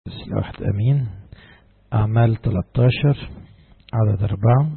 بس واحد أمين أعمال 13 عدد أربعة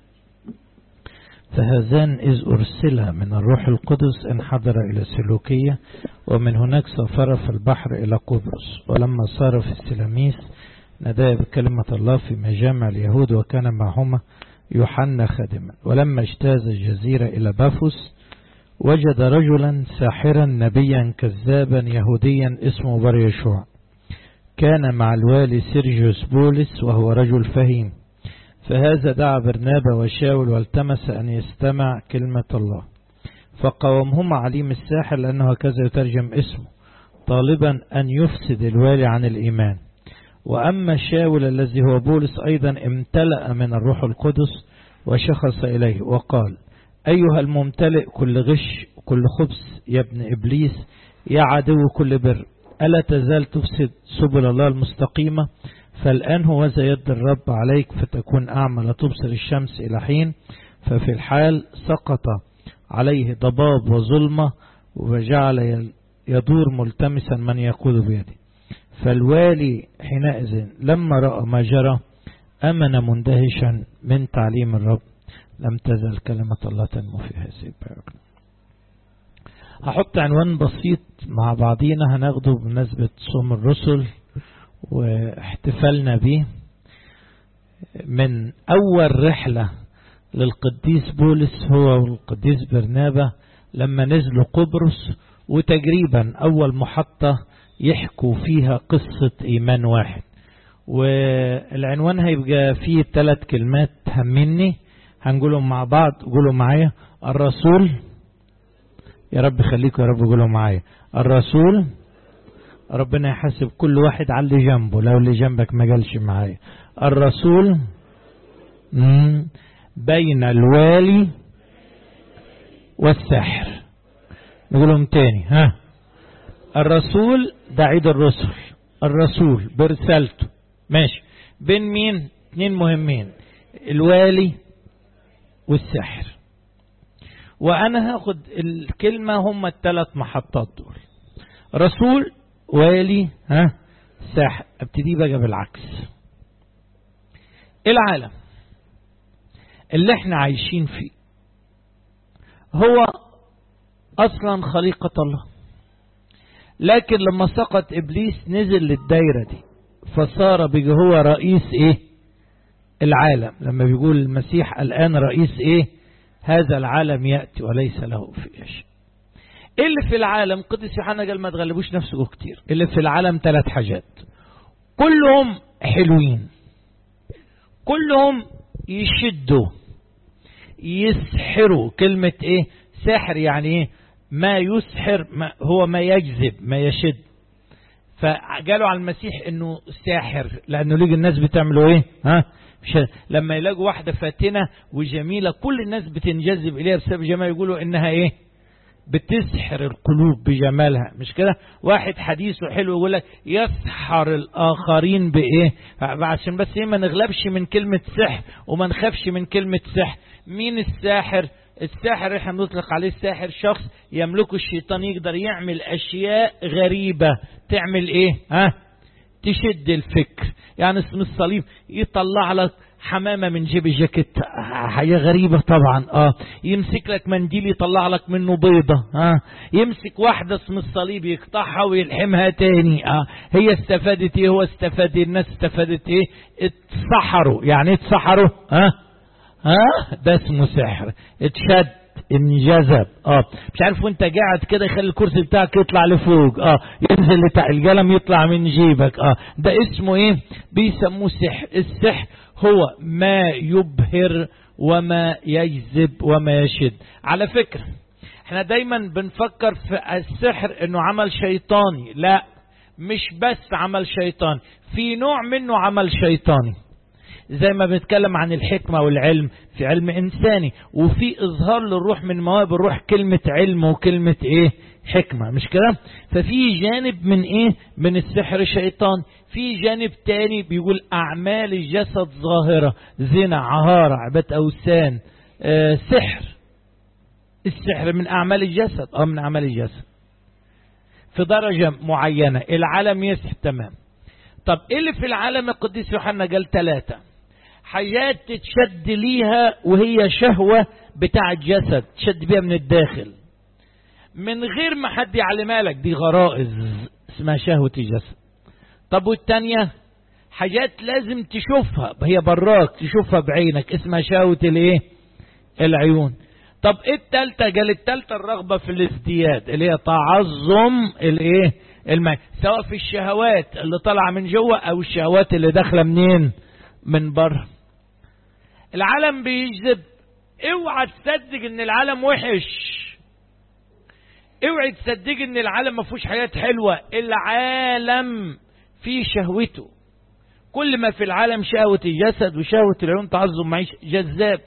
فهذان إذ أرسل من الروح القدس انحدر إلى سلوكية ومن هناك سافر في البحر إلى قبرص ولما صار في السلاميس نادى بكلمة الله في مجامع اليهود وكان معهما يوحنا خادما ولما اجتاز الجزيرة إلى بافوس وجد رجلا ساحرا نبيا كذابا يهوديا اسمه بر يشوع كان مع الوالي سيرجيوس بولس وهو رجل فهيم فهذا دعا برنابا وشاول والتمس أن يستمع كلمة الله فقاومهما عليم الساحر لأنه هكذا يترجم اسمه طالبا أن يفسد الوالي عن الإيمان وأما شاول الذي هو بولس أيضا امتلأ من الروح القدس وشخص إليه وقال أيها الممتلئ كل غش كل خبث يا ابن إبليس يا عدو كل بر ألا تزال تفسد سبل الله المستقيمة فالآن هو ذا يد الرب عليك فتكون أعمى لا تبصر الشمس إلى حين ففي الحال سقط عليه ضباب وظلمة وجعل يدور ملتمسا من يقود بيده فالوالي حينئذ لما رأى ما جرى أمن مندهشا من تعليم الرب لم تزل كلمة الله تنمو في هذه البركة هحط عنوان بسيط مع بعضينا هناخده بمناسبة صوم الرسل واحتفالنا به من أول رحلة للقديس بولس هو والقديس برنابا لما نزلوا قبرص وتقريبا أول محطة يحكوا فيها قصة إيمان واحد والعنوان هيبقى فيه ثلاث كلمات همني هنقولهم مع بعض قولوا معايا الرسول يا رب خليكم يا رب قولوا معايا الرسول ربنا يحاسب كل واحد على اللي جنبه لو اللي جنبك ما قالش معايا الرسول بين الوالي والساحر نقولهم تاني ها الرسول ده عيد الرسل الرسول برسالته ماشي بين مين اتنين مهمين الوالي والساحر وانا هاخد الكلمة هم الثلاث محطات دول رسول والي ها ساحر ابتدي بقى بالعكس العالم اللي احنا عايشين فيه هو اصلا خليقة الله لكن لما سقط ابليس نزل للدايرة دي فصار بقى هو رئيس ايه العالم لما بيقول المسيح الان رئيس ايه هذا العالم يأتي وليس له في شيء اللي في العالم قدس يوحنا قال ما تغلبوش نفسكم كتير اللي في العالم ثلاث حاجات كلهم حلوين كلهم يشدوا يسحروا كلمة ايه ساحر يعني ايه ما يسحر ما هو ما يجذب ما يشد فقالوا على المسيح انه ساحر لانه لقي الناس بتعملوا ايه ها مش لما يلاقوا واحدة فاتنة وجميلة كل الناس بتنجذب اليها بسبب جمال يقولوا انها ايه بتسحر القلوب بجمالها مش كده واحد حديثه حلو يقول لك يسحر الاخرين بايه عشان بس ايه ما نغلبش من كلمة سحر وما نخافش من كلمة سحر مين الساحر الساحر احنا بنطلق عليه الساحر شخص يملكه الشيطان يقدر يعمل اشياء غريبة تعمل ايه ها تشد الفكر يعني اسم الصليب يطلع لك حمامة من جيب الجاكيت حاجة غريبة طبعا اه يمسك لك منديل يطلع لك منه بيضة اه يمسك واحدة اسم الصليب يقطعها ويلحمها تاني اه هي استفادت ايه هو استفاد الناس استفادت ايه اتسحروا يعني اتسحروا اه اه ده اسمه سحر اتشد انجذب اه مش عارف وانت قاعد كده يخلي الكرسي بتاعك يطلع لفوق اه ينزل بتاع القلم يطلع من جيبك اه ده اسمه ايه بيسموه سحر السحر هو ما يبهر وما يجذب وما يشد على فكرة احنا دايما بنفكر في السحر انه عمل شيطاني لا مش بس عمل شيطاني في نوع منه عمل شيطاني زي ما بنتكلم عن الحكمة والعلم في علم إنساني وفي إظهار للروح من مواب الروح كلمة علم وكلمة إيه حكمة مش كده ففي جانب من إيه من السحر شيطان في جانب تاني بيقول أعمال الجسد ظاهرة زنا عهارة عبادة أوثان آه سحر السحر من أعمال الجسد أو من أعمال الجسد في درجة معينة العالم يسح تمام طب ايه اللي في العالم القديس يوحنا قال ثلاثة حاجات تتشد ليها وهي شهوة بتاع الجسد تشد بيها من الداخل من غير ما حد يعلمها لك دي غرائز اسمها شهوة الجسد طب والتانية حاجات لازم تشوفها هي براك تشوفها بعينك اسمها شهوة الايه العيون طب ايه التالتة قال التالتة الرغبة في الازدياد اللي هي تعظم الايه الماء سواء في الشهوات اللي طالعة من جوه او الشهوات اللي داخلة منين من بره العالم بيجذب اوعى تصدق ان العالم وحش اوعي تصدق ان العالم ما فيهوش حاجات حلوة العالم فيه شهوته كل ما في العالم شهوة الجسد وشهوة العيون تعظم معيش جذاب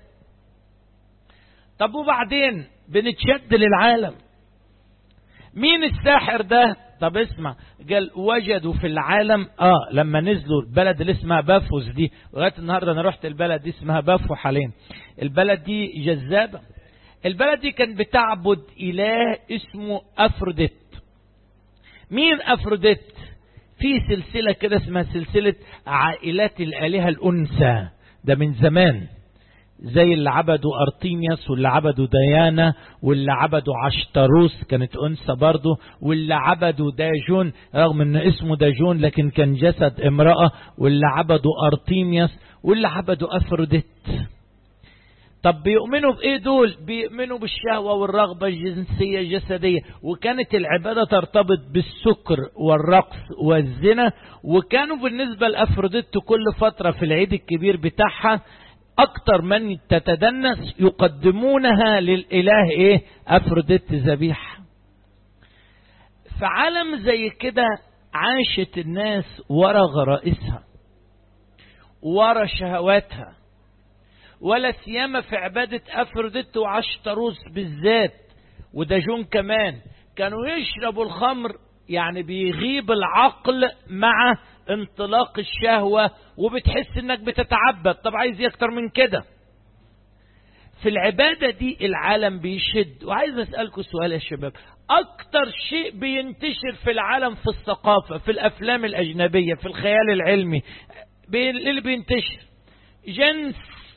طب وبعدين بنتشد للعالم مين الساحر ده طب اسمع قال وجدوا في العالم اه لما نزلوا البلد اللي اسمها بافوس دي لغايه النهارده انا رحت البلد دي اسمها بافو حاليا البلد دي جذابه البلد دي كانت بتعبد اله اسمه افروديت مين افروديت في سلسله كده اسمها سلسله عائلات الالهه الانثى ده من زمان زي اللي عبدوا ارتيمياس واللي عبدوا ديانا واللي عبدوا عشتروس كانت انثى برضه واللي عبدوا داجون رغم ان اسمه داجون لكن كان جسد امراه واللي عبدوا ارتيمياس واللي عبدوا افروديت طب بيؤمنوا بايه دول بيؤمنوا بالشهوه والرغبه الجنسيه الجسديه وكانت العباده ترتبط بالسكر والرقص والزنا وكانوا بالنسبه لافروديت كل فتره في العيد الكبير بتاعها اكتر من تتدنس يقدمونها للاله ايه افروديت ذبيحه في عالم زي كده عاشت الناس ورا غرائزها ورا شهواتها ولا سيما في عبادة أفروديت وعشتروس بالذات وداجون كمان كانوا يشربوا الخمر يعني بيغيب العقل مع انطلاق الشهوة وبتحس انك بتتعبد طب عايز اكتر من كده في العبادة دي العالم بيشد وعايز اسألكم سؤال يا شباب اكتر شيء بينتشر في العالم في الثقافة في الافلام الاجنبية في الخيال العلمي اللي بينتشر جنس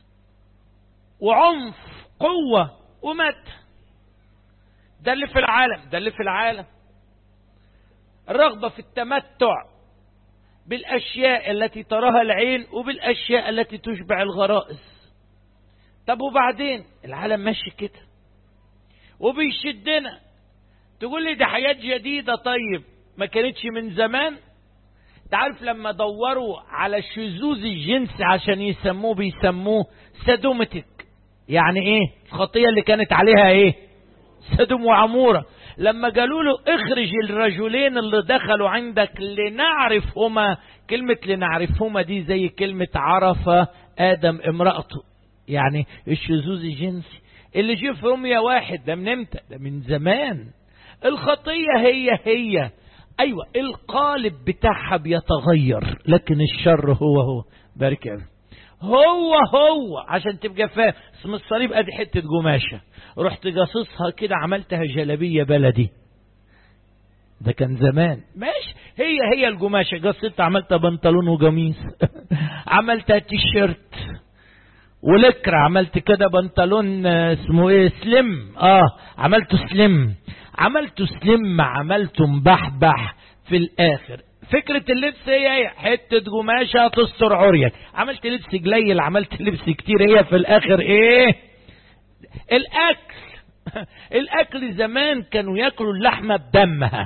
وعنف قوة ومات ده اللي في العالم ده اللي في العالم الرغبة في التمتع بالأشياء التي تراها العين وبالأشياء التي تشبع الغرائز طب وبعدين العالم ماشي كده وبيشدنا تقول لي دي حياة جديدة طيب ما كانتش من زمان تعرف لما دوروا على شذوذ الجنس عشان يسموه بيسموه سادومتك يعني ايه الخطية اللي كانت عليها ايه سدوم وعمورة لما قالوا له اخرج الرجلين اللي دخلوا عندك لنعرفهما كلمة لنعرفهما دي زي كلمة عرف آدم امرأته يعني الشذوذ الجنسي اللي جه في روميا واحد ده من امتى ده من زمان الخطية هي هي ايوه القالب بتاعها بيتغير لكن الشر هو هو بارك يا هو هو عشان تبقى فاهم اسم الصليب ادي حته قماشه رحت جاصصها كده عملتها جلابيه بلدي ده كان زمان ماشي هي هي القماشه قصيتها عملتها بنطلون وقميص عملتها تيشيرت ولكرة عملت كده بنطلون اسمه ايه سليم اه عملته سليم عملته سليم عملته مبحبح في الاخر فكرة اللبس هي هي حتة قماشة تستر عريك عملت لبس قليل عملت لبس كتير هي في الاخر ايه الاكل الاكل زمان كانوا ياكلوا اللحمة بدمها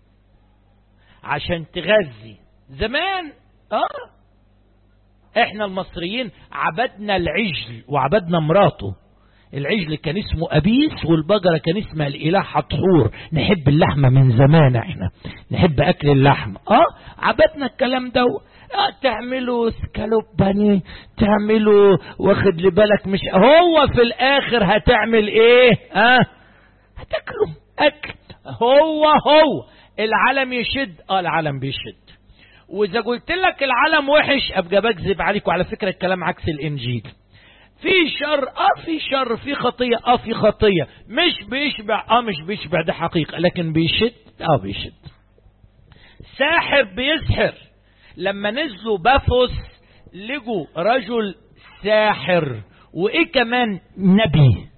عشان تغذي زمان اه احنا المصريين عبدنا العجل وعبدنا مراته العجل كان اسمه أبيس والبقرة كان اسمها الإله حتحور نحب اللحمة من زمان احنا نحب أكل اللحمة اه عبدنا الكلام ده اه تعملوا سكالوب بانيه تعملوا واخد لبالك مش هو في الآخر هتعمل ايه اه هتاكلوا أكل هو هو العالم يشد اه العالم بيشد واذا قلت لك العالم وحش ابقى بكذب عليك وعلى فكره الكلام عكس الانجيل في شر اه في شر في خطيه اه في خطيه مش بيشبع اه مش بيشبع ده حقيقه لكن بيشد اه بيشد ساحر بيسحر لما نزلوا بافوس لقوا رجل ساحر وايه كمان نبي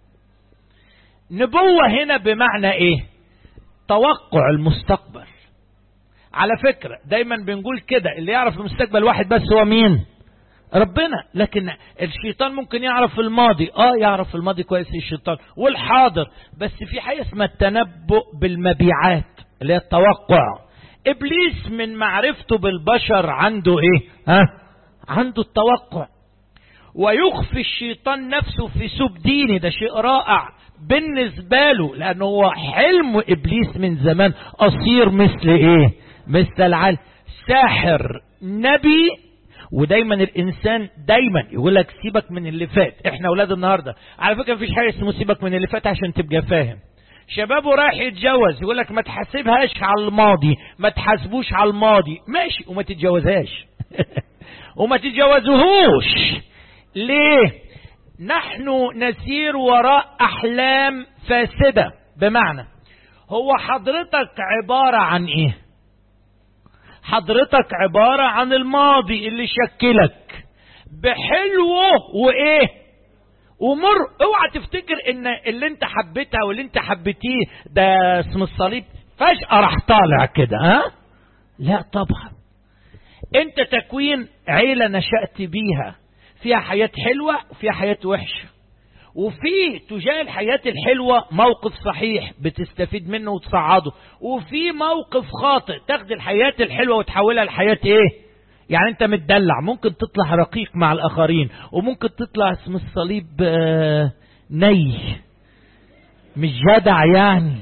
نبوة هنا بمعنى ايه توقع المستقبل على فكرة دايما بنقول كده اللي يعرف المستقبل واحد بس هو مين ربنا لكن الشيطان ممكن يعرف الماضي اه يعرف الماضي كويس الشيطان والحاضر بس في حاجة اسمها التنبؤ بالمبيعات اللي هي التوقع ابليس من معرفته بالبشر عنده ايه ها عنده التوقع ويخفي الشيطان نفسه في سب ديني ده شيء رائع بالنسبة له لأنه هو حلم إبليس من زمان أصير مثل إيه مثل العالم ساحر نبي ودايما الانسان دايما يقول لك سيبك من اللي فات احنا اولاد النهارده على فكره مفيش حاجه اسمه سيبك من اللي فات عشان تبقى فاهم شبابه رايح يتجوز يقول لك ما تحاسبهاش على الماضي ما تحاسبوش على الماضي ماشي وما تتجوزهاش وما تتجوزوهوش ليه نحن نسير وراء احلام فاسده بمعنى هو حضرتك عباره عن ايه حضرتك عباره عن الماضي اللي شكلك بحلوه وايه ومر اوعى تفتكر ان اللي انت حبيتها واللي انت حبيتيه ده اسم الصليب فجأة راح طالع كده ها لا طبعا انت تكوين عيلة نشأت بيها فيها حياة حلوة وفيها حياة وحشة وفي تجاه الحياة الحلوة موقف صحيح بتستفيد منه وتصعده وفي موقف خاطئ تاخد الحياة الحلوة وتحولها لحياة ايه يعني انت متدلع ممكن تطلع رقيق مع الاخرين وممكن تطلع اسم الصليب آه ني مش جدع يعني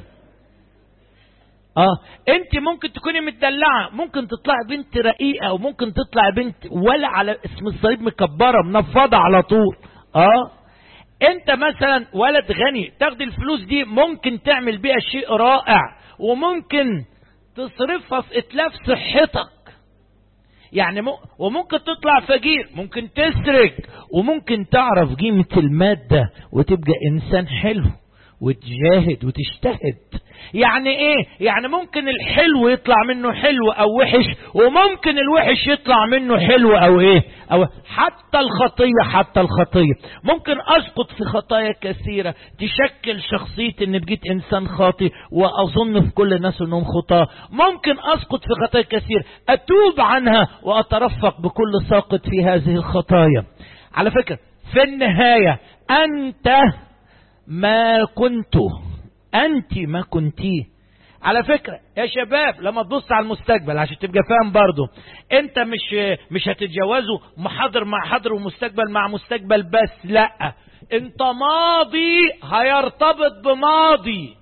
اه انت ممكن تكوني متدلعه ممكن تطلع بنت رقيقه وممكن تطلع بنت ولا على اسم الصليب مكبره منفضه على طول اه انت مثلا ولد غني تاخد الفلوس دي ممكن تعمل بيها شيء رائع وممكن تصرفها في اتلاف صحتك يعني م... وممكن تطلع فقير ممكن تسرق وممكن تعرف قيمة المادة وتبقى إنسان حلو وتجاهد وتجتهد يعني ايه يعني ممكن الحلو يطلع منه حلو او وحش وممكن الوحش يطلع منه حلو او ايه او حتى الخطية حتى الخطية ممكن اسقط في خطايا كثيرة تشكل شخصيتي ان بقيت انسان خاطي واظن في كل الناس انهم خطاة ممكن اسقط في خطايا كثير اتوب عنها واترفق بكل ساقط في هذه الخطايا على فكرة في النهاية انت ما كنت انت ما كنتيه على فكرة يا شباب لما تبص على المستقبل عشان تبقى فاهم برضو انت مش مش هتتجوزوا محاضر مع حاضر ومستقبل مع مستقبل بس لا انت ماضي هيرتبط بماضي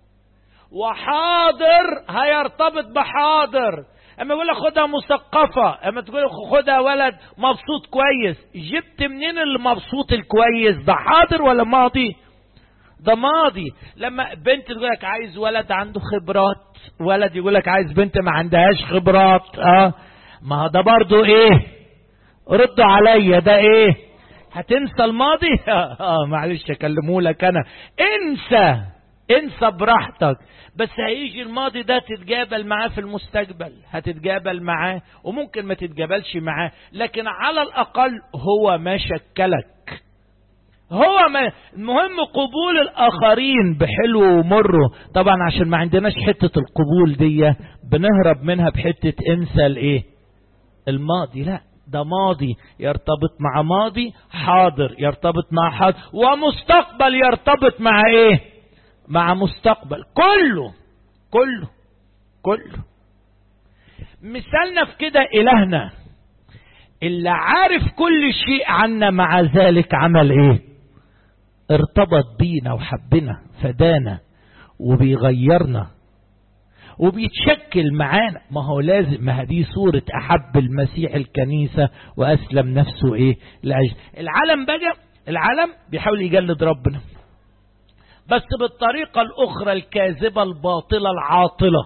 وحاضر هيرتبط بحاضر اما يقول لك خدها مثقفة اما تقول خدها ولد مبسوط كويس جبت منين المبسوط الكويس ده حاضر ولا ماضي ده ماضي لما بنت تقول لك عايز ولد عنده خبرات ولد يقول لك عايز بنت ما عندهاش خبرات اه ما ده برضو ايه ردوا عليا ده ايه هتنسى الماضي اه معلش اكلمه لك انا انسى انسى براحتك بس هيجي الماضي ده تتجابل معاه في المستقبل هتتجابل معاه وممكن ما تتجابلش معاه لكن على الاقل هو ما شكلك هو ما المهم قبول الاخرين بحلو ومره طبعا عشان ما عندناش حتة القبول دي بنهرب منها بحتة انسى الايه الماضي لا ده ماضي يرتبط مع ماضي حاضر يرتبط مع حاضر ومستقبل يرتبط مع ايه مع مستقبل كله كله كله مثالنا في كده الهنا اللي عارف كل شيء عنا مع ذلك عمل ايه ارتبط بينا وحبنا فدانا وبيغيرنا وبيتشكل معانا ما هو لازم ما هذه صورة أحب المسيح الكنيسة وأسلم نفسه إيه لأجل العالم بقى العالم بيحاول يجلد ربنا بس بالطريقة الأخرى الكاذبة الباطلة العاطلة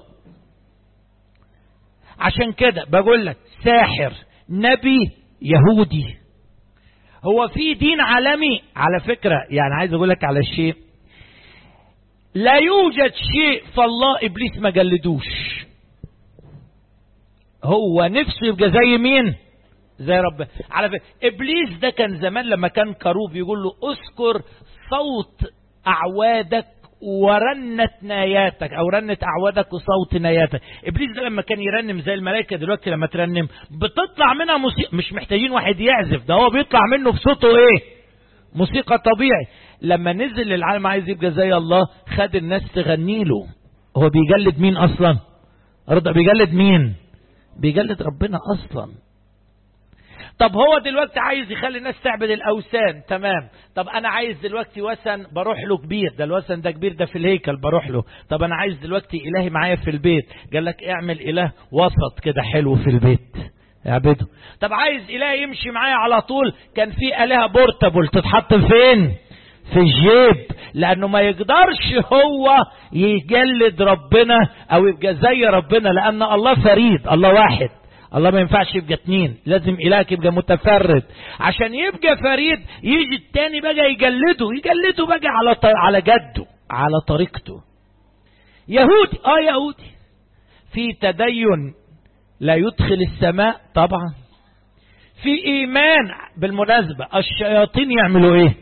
عشان كده بقول لك ساحر نبي يهودي هو في دين عالمي على فكرة يعني عايز اقول لك على شيء لا يوجد شيء فالله ابليس ما جلدوش هو نفسه يبقى زي مين زي رب على فكرة ابليس ده كان زمان لما كان كروب يقول له اذكر صوت اعوادك ورنت ناياتك او رنت اعوادك وصوت ناياتك ابليس ده لما كان يرنم زي الملائكه دلوقتي لما ترنم بتطلع منها موسيقى مش محتاجين واحد يعزف ده هو بيطلع منه في صوته ايه موسيقى طبيعي لما نزل للعالم عايز يبقى زي الله خد الناس تغني له هو بيجلد مين اصلا رضا بيجلد مين بيجلد ربنا اصلا طب هو دلوقتي عايز يخلي الناس تعبد الاوثان تمام طب انا عايز دلوقتي وثن بروح له كبير ده الوثن ده كبير ده في الهيكل بروح له طب انا عايز دلوقتي الهي معايا في البيت قال لك اعمل اله وسط كده حلو في البيت اعبده طب عايز اله يمشي معايا على طول كان في الهه بورتابل تتحط فين في الجيب لانه ما يقدرش هو يجلد ربنا او يبقى زي ربنا لان الله فريد الله واحد الله ما ينفعش يبقى اتنين لازم الهك يبقى متفرد عشان يبقى فريد يجي التاني بقى يجلده يجلده بقى على على جده على طريقته يهودي اه يهودي في تدين لا يدخل السماء طبعا في ايمان بالمناسبة الشياطين يعملوا ايه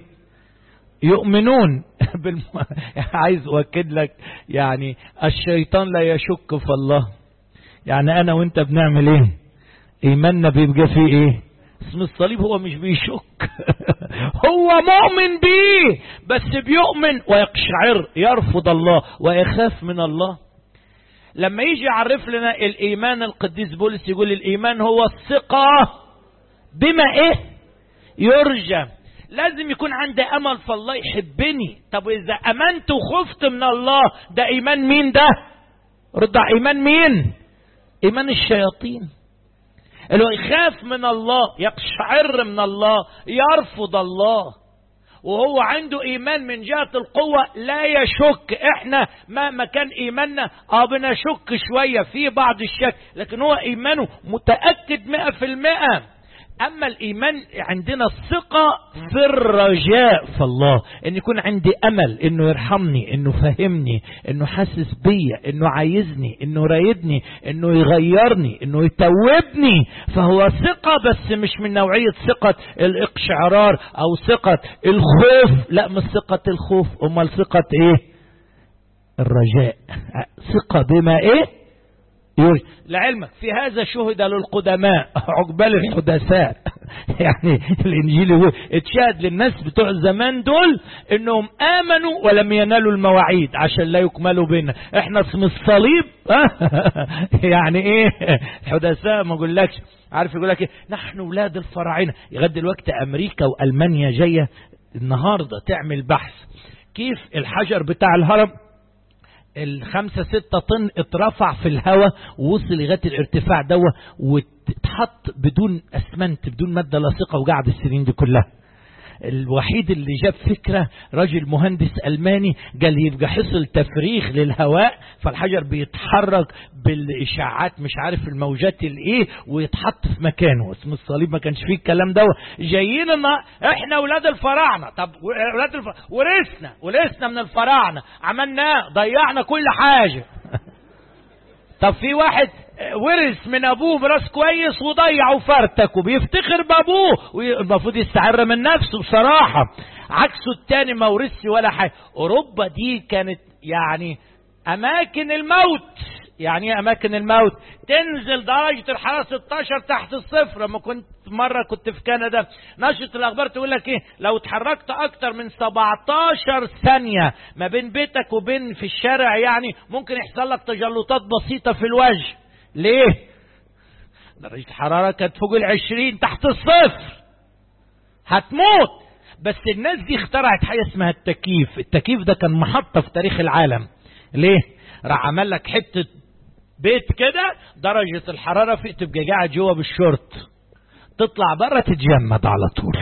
يؤمنون بالم... عايز اؤكد لك يعني الشيطان لا يشك في الله يعني انا وانت بنعمل ايه ايماننا بيبقى فيه ايه اسم الصليب هو مش بيشك هو مؤمن بيه بس بيؤمن ويقشعر يرفض الله ويخاف من الله لما يجي يعرف لنا الايمان القديس بولس يقول الايمان هو الثقة بما ايه يرجى لازم يكون عندي امل في الله يحبني طب اذا امنت وخفت من الله ده ايمان مين ده رد ايمان مين ايمان الشياطين اللي هو يخاف من الله يقشعر من الله يرفض الله وهو عنده ايمان من جهة القوة لا يشك احنا مهما كان ايماننا اه بنشك شوية في بعض الشك لكن هو ايمانه متأكد مئة في المئة اما الايمان عندنا الثقة في الرجاء في الله ان يكون عندي امل انه يرحمني انه فهمني انه حاسس بيا انه عايزني انه رايدني انه يغيرني انه يتوبني فهو ثقة بس مش من نوعية ثقة الاقشعرار او ثقة الخوف لا مش ثقة الخوف امال ثقة ايه الرجاء ثقة بما ايه يقول لعلمك في هذا شهد للقدماء عقبال الحدثاء يعني الانجيل يقول اتشهد للناس بتوع زمان دول انهم امنوا ولم ينالوا المواعيد عشان لا يكملوا بينا احنا اسم الصليب يعني ايه الحدثاء ما اقولكش عارف يقول لك ايه نحن ولاد الفراعنه لغايه دلوقتي امريكا والمانيا جايه النهارده تعمل بحث كيف الحجر بتاع الهرم الخمسة ستة طن اترفع في الهواء ووصل لغاية الارتفاع دوا واتحط بدون اسمنت بدون مادة لاصقة وقعد السنين دي كلها الوحيد اللي جاب فكرة راجل مهندس ألماني قال يبقى حصل تفريغ للهواء فالحجر بيتحرك بالإشاعات مش عارف الموجات الايه ويتحط في مكانه اسم الصليب ما كانش فيه الكلام ده جايين احنا ولاد الفراعنة طب ولاد الفراعنة ورثنا ورثنا من الفراعنة عملنا ضيعنا كل حاجة طب في واحد ورث من ابوه براس كويس وضيع وفرتك وبيفتخر بابوه والمفروض يستعر من نفسه بصراحه عكسه التاني ما ورثش ولا حاجه اوروبا دي كانت يعني اماكن الموت يعني ايه اماكن الموت تنزل درجه الحراره 16 تحت الصفر لما كنت مره كنت في كندا نشره الاخبار تقول لك ايه لو اتحركت اكتر من 17 ثانيه ما بين بيتك وبين في الشارع يعني ممكن يحصل لك تجلطات بسيطه في الوجه ليه درجة الحرارة كانت فوق العشرين تحت الصفر هتموت بس الناس دي اخترعت حاجة اسمها التكييف التكييف ده كان محطة في تاريخ العالم ليه راح عمل لك حتة بيت كده درجة الحرارة فيه تبقى قاعد جوه بالشورت تطلع بره تتجمد على طول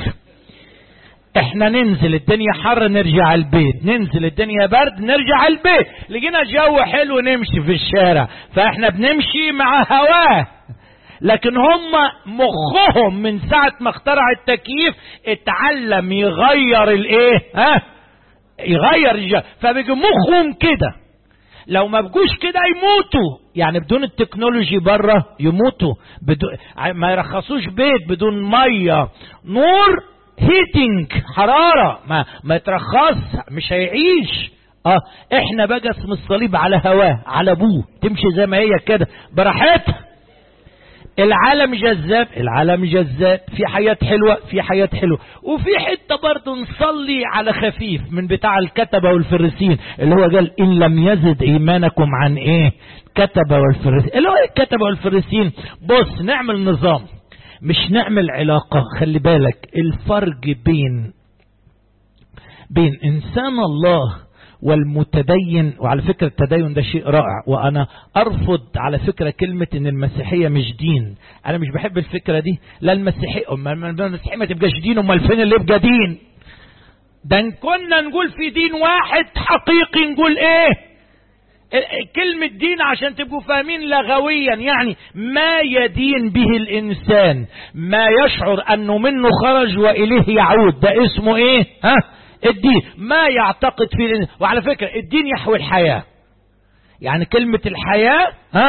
احنا ننزل الدنيا حر نرجع البيت ننزل الدنيا برد نرجع البيت لقينا جو حلو نمشي في الشارع فاحنا بنمشي مع هواه لكن هم مخهم من ساعة ما اخترع التكييف اتعلم يغير الايه ها يغير الجو فبيجي مخهم كده لو ما بقوش كده يموتوا يعني بدون التكنولوجي بره يموتوا بدون ما يرخصوش بيت بدون ميه نور هيتنج حراره ما ما يترخص مش هيعيش اه احنا بقى اسم الصليب على هواه على ابوه تمشي زي ما هي كده براحتها العالم جذاب العالم جذاب في حياة حلوة في حياة حلوة وفي حتة برضه نصلي على خفيف من بتاع الكتبة والفريسين اللي هو قال إن لم يزد إيمانكم عن إيه كتبة والفريسين اللي هو الكتبة والفريسين بص نعمل نظام مش نعمل علاقة خلي بالك الفرق بين بين إنسان الله والمتدين وعلى فكرة التدين ده شيء رائع وأنا أرفض على فكرة كلمة إن المسيحية مش دين أنا مش بحب الفكرة دي لا المسيحية المسيحية ما تبقاش دين أمال فين اللي يبقى دين ده إن كنا نقول في دين واحد حقيقي نقول إيه كلمة دين عشان تبقوا فاهمين لغويا يعني ما يدين به الإنسان ما يشعر أنه منه خرج وإليه يعود ده اسمه إيه ها الدين ما يعتقد فيه الإنسان. وعلى فكرة الدين يحوي الحياة يعني كلمة الحياة ها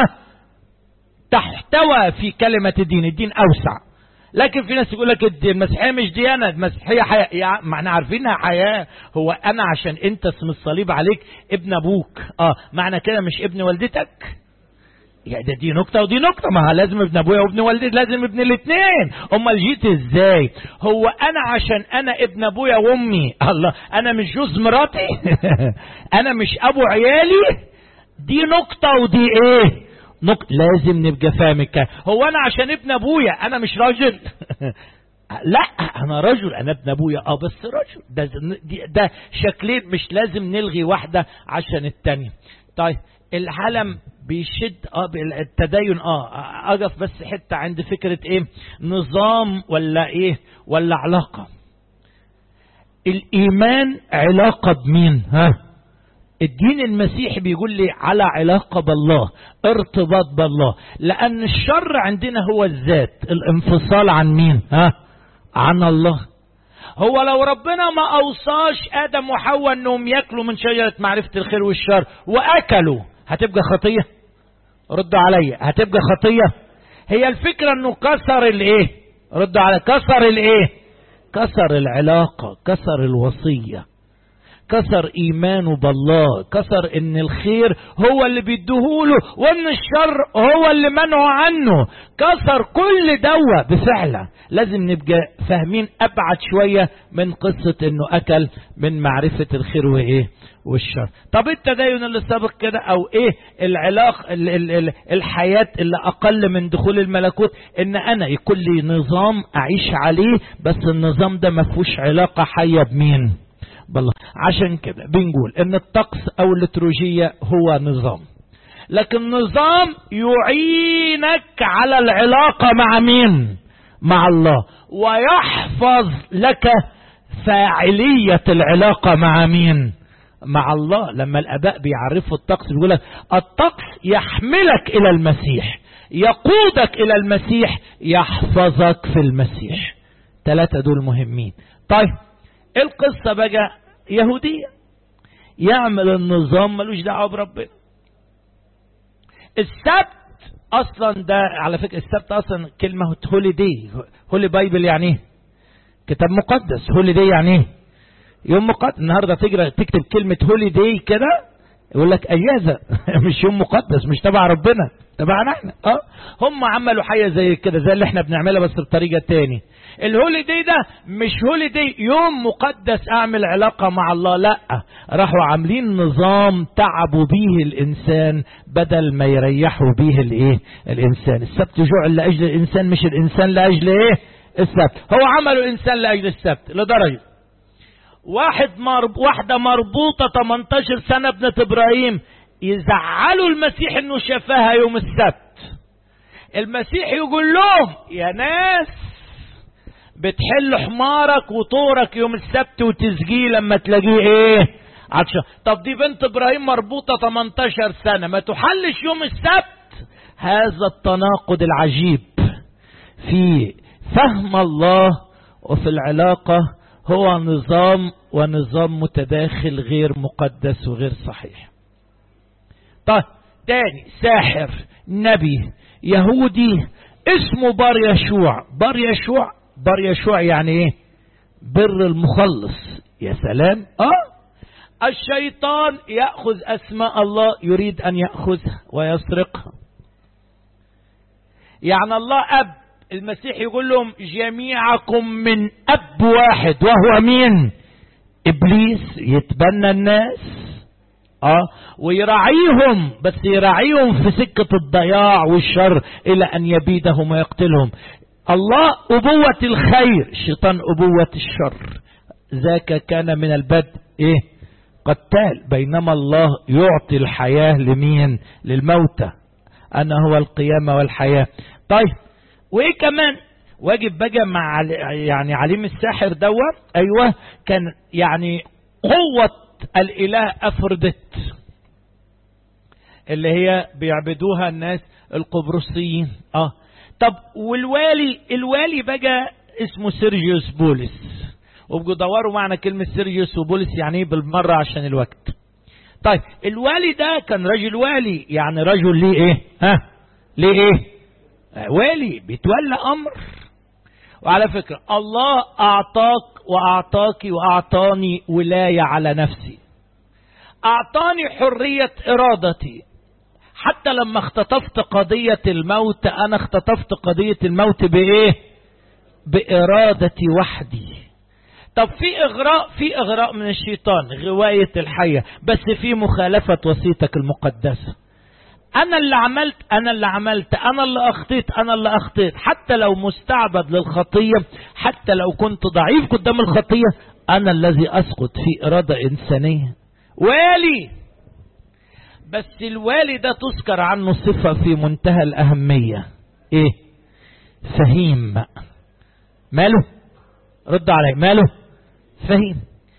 تحتوى في كلمة الدين الدين أوسع لكن في ناس يقول لك المسيحية مش ديانة المسيحية حياة يعني ما احنا عارفينها حياة هو أنا عشان أنت اسم الصليب عليك ابن أبوك اه معنى كده مش ابن والدتك يا ده دي نكته ودي نكته ما لازم ابن ابويا وابن والدي لازم ابن الاثنين امال جيت ازاي هو انا عشان انا ابن ابويا وامي الله انا مش جوز مراتي انا مش ابو عيالي دي نكته ودي ايه نكته لازم نبقى فاهمك هو انا عشان ابن ابويا انا مش راجل لا انا رجل انا ابن ابويا اه بس رجل ده ده شكلين مش لازم نلغي واحده عشان التانيه طيب العالم بيشد اه التدين اه اقف بس حته عند فكره ايه نظام ولا ايه ولا علاقه الايمان علاقه بمين ها الدين المسيحي بيقول لي على علاقه بالله ارتباط بالله لان الشر عندنا هو الذات الانفصال عن مين ها عن الله هو لو ربنا ما اوصاش ادم وحواء انهم ياكلوا من شجره معرفه الخير والشر واكلوا هتبقى خطيه ردوا عليا هتبقى خطيه هي الفكره انه كسر الايه ردوا على كسر الايه كسر العلاقه كسر الوصيه كسر ايمانه بالله كسر ان الخير هو اللي بيديهوله وان الشر هو اللي منعه عنه كسر كل دوا بفعله لازم نبقى فاهمين ابعد شويه من قصه انه اكل من معرفه الخير وايه والشر طب التدين اللي سابق كده او ايه العلاقه ال ال ال الحياه اللي اقل من دخول الملكوت ان انا يكون لي نظام اعيش عليه بس النظام ده ما فيهوش علاقه حيه بمين بالله عشان كده بنقول ان الطقس او الليتروجية هو نظام لكن نظام يعينك على العلاقة مع مين مع الله ويحفظ لك فاعلية العلاقة مع مين مع الله لما الاباء بيعرفوا الطقس بيقول لك الطقس يحملك الى المسيح يقودك الى المسيح يحفظك في المسيح ثلاثة دول مهمين طيب القصة بقى يهودية يعمل النظام ملوش دعوة بربنا السبت اصلا ده على فكرة السبت اصلا كلمة هولي دي هولي بايبل يعني ايه كتاب مقدس هولي دي يعني ايه يوم مقدس النهاردة تقرا تكتب كلمة هولي دي كده يقول لك اجازة مش يوم مقدس مش تبع ربنا تبعنا احنا اه هم عملوا حاجة زي كده زي اللي احنا بنعملها بس بطريقة تاني الهوليدي ده مش هوليدي يوم مقدس اعمل علاقة مع الله لا راحوا عاملين نظام تعبوا به الانسان بدل ما يريحوا به الايه الانسان السبت جوع لاجل الانسان مش الانسان لاجل ايه السبت هو عملوا الانسان لاجل السبت لدرجة واحد مرب... واحدة مربوطة 18 سنة ابنة ابراهيم يزعلوا المسيح انه شافاها يوم السبت المسيح يقول لهم يا ناس بتحل حمارك وطورك يوم السبت وتسقيه لما تلاقيه ايه عطشان طب دي بنت ابراهيم مربوطة 18 سنة ما تحلش يوم السبت هذا التناقض العجيب في فهم الله وفي العلاقة هو نظام ونظام متداخل غير مقدس وغير صحيح طيب تاني ساحر نبي يهودي اسمه بار يشوع بار يشوع بار يشوع يعني ايه بر المخلص يا سلام اه الشيطان ياخذ اسماء الله يريد ان ياخذها ويسرقها يعني الله اب المسيح يقول لهم جميعكم من اب واحد وهو مين ابليس يتبنى الناس اه ويراعيهم بس يراعيهم في سكة الضياع والشر الى ان يبيدهم ويقتلهم الله ابوة الخير الشيطان ابوة الشر ذاك كان من البدء ايه قتال بينما الله يعطي الحياة لمين للموتى انا هو القيامة والحياة طيب وايه كمان واجب بقى مع يعني عليم الساحر دوا ايوه كان يعني قوة الاله افردت اللي هي بيعبدوها الناس القبرصيين اه طب والوالي الوالي بقى اسمه سيرجيوس بولس وابقوا دوروا معنى كلمة سيرجيوس وبولس يعني ايه بالمرة عشان الوقت طيب الوالي ده كان رجل والي يعني رجل ليه ايه ها ليه ايه والي بيتولى امر وعلى فكرة الله اعطاك واعطاك واعطاني ولاية على نفسي اعطاني حرية ارادتي حتى لما اختطفت قضية الموت انا اختطفت قضية الموت بايه بارادتي وحدي طب في اغراء في اغراء من الشيطان غواية الحية بس في مخالفة وصيتك المقدسة انا اللي عملت انا اللي عملت انا اللي اخطيت انا اللي اخطيت حتى لو مستعبد للخطية حتى لو كنت ضعيف قدام الخطية انا الذي اسقط في ارادة انسانية والي بس الوالي ده تذكر عنه صفة في منتهى الاهمية ايه فهيم ماله رد علي ماله فهيم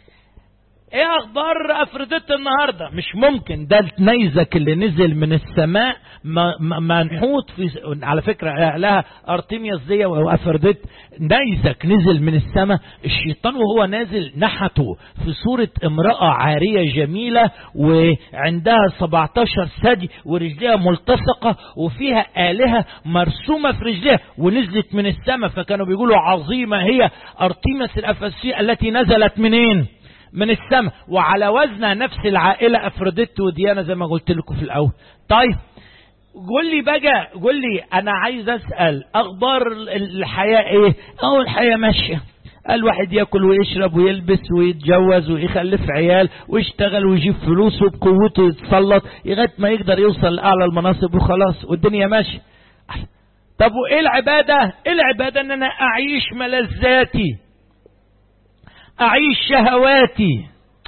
ايه اخبار افروديت النهارده مش ممكن ده النيزك اللي نزل من السماء منحوت في على فكره لها ارتيميوس دي وافروديت نيزك نزل من السماء الشيطان وهو نازل نحته في صوره امراه عاريه جميله وعندها 17 ثدي ورجليها ملتصقه وفيها الهه مرسومه في رجليها ونزلت من السماء فكانوا بيقولوا عظيمه هي ارتيميوس الافسيه التي نزلت منين؟ من السماء وعلى وزنها نفس العائلة أفروديت وديانا زي ما قلت لكم في الأول طيب قول لي بقى قول لي أنا عايز أسأل أخبار الحياة إيه أهو الحياة ماشية الواحد ياكل ويشرب ويلبس ويتجوز ويخلف عيال ويشتغل ويجيب فلوس وبقوته يتسلط لغايه ما يقدر يوصل لاعلى المناصب وخلاص والدنيا ماشيه. طب وايه العباده؟ ايه العباده ان انا اعيش ملذاتي أعيش شهواتي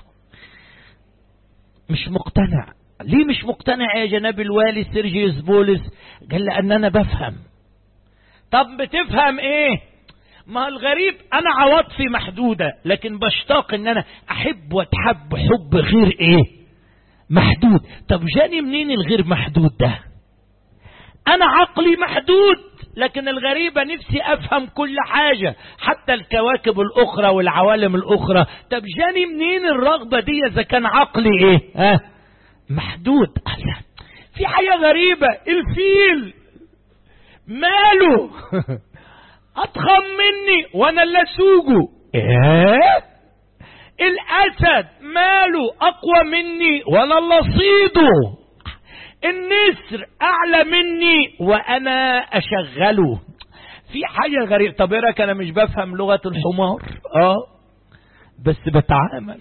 مش مقتنع ليه مش مقتنع يا جناب الوالي سيرجيوس بولس قال لأن أنا بفهم طب بتفهم إيه ما الغريب أنا عواطفي محدودة لكن بشتاق إن أنا أحب وأتحب حب غير إيه محدود طب جاني منين الغير محدود ده أنا عقلي محدود لكن الغريبة نفسي أفهم كل حاجة حتى الكواكب الأخرى والعوالم الأخرى طب جاني منين الرغبة دي إذا كان عقلي إيه ها محدود الله في حاجة غريبة الفيل ماله أضخم مني وأنا اللي أسوقه إيه الأسد ماله أقوى مني وأنا اللي أصيده النسر اعلى مني وانا اشغله في حاجة غريبة طب ايه رايك انا مش بفهم لغة الحمار اه بس بتعامل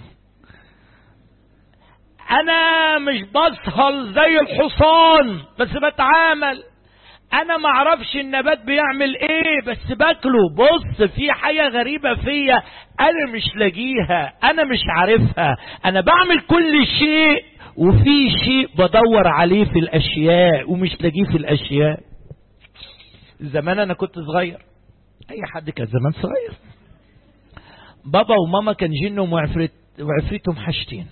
انا مش بسهل زي الحصان بس بتعامل انا ما اعرفش النبات بيعمل ايه بس باكله بص في حاجة غريبة فيا انا مش لاقيها انا مش عارفها انا بعمل كل شيء وفي شيء بدور عليه في الاشياء ومش لاقيه في الاشياء زمان انا كنت صغير اي حد كان زمان صغير بابا وماما كان جنهم وعفريت وعفريتهم حاجتين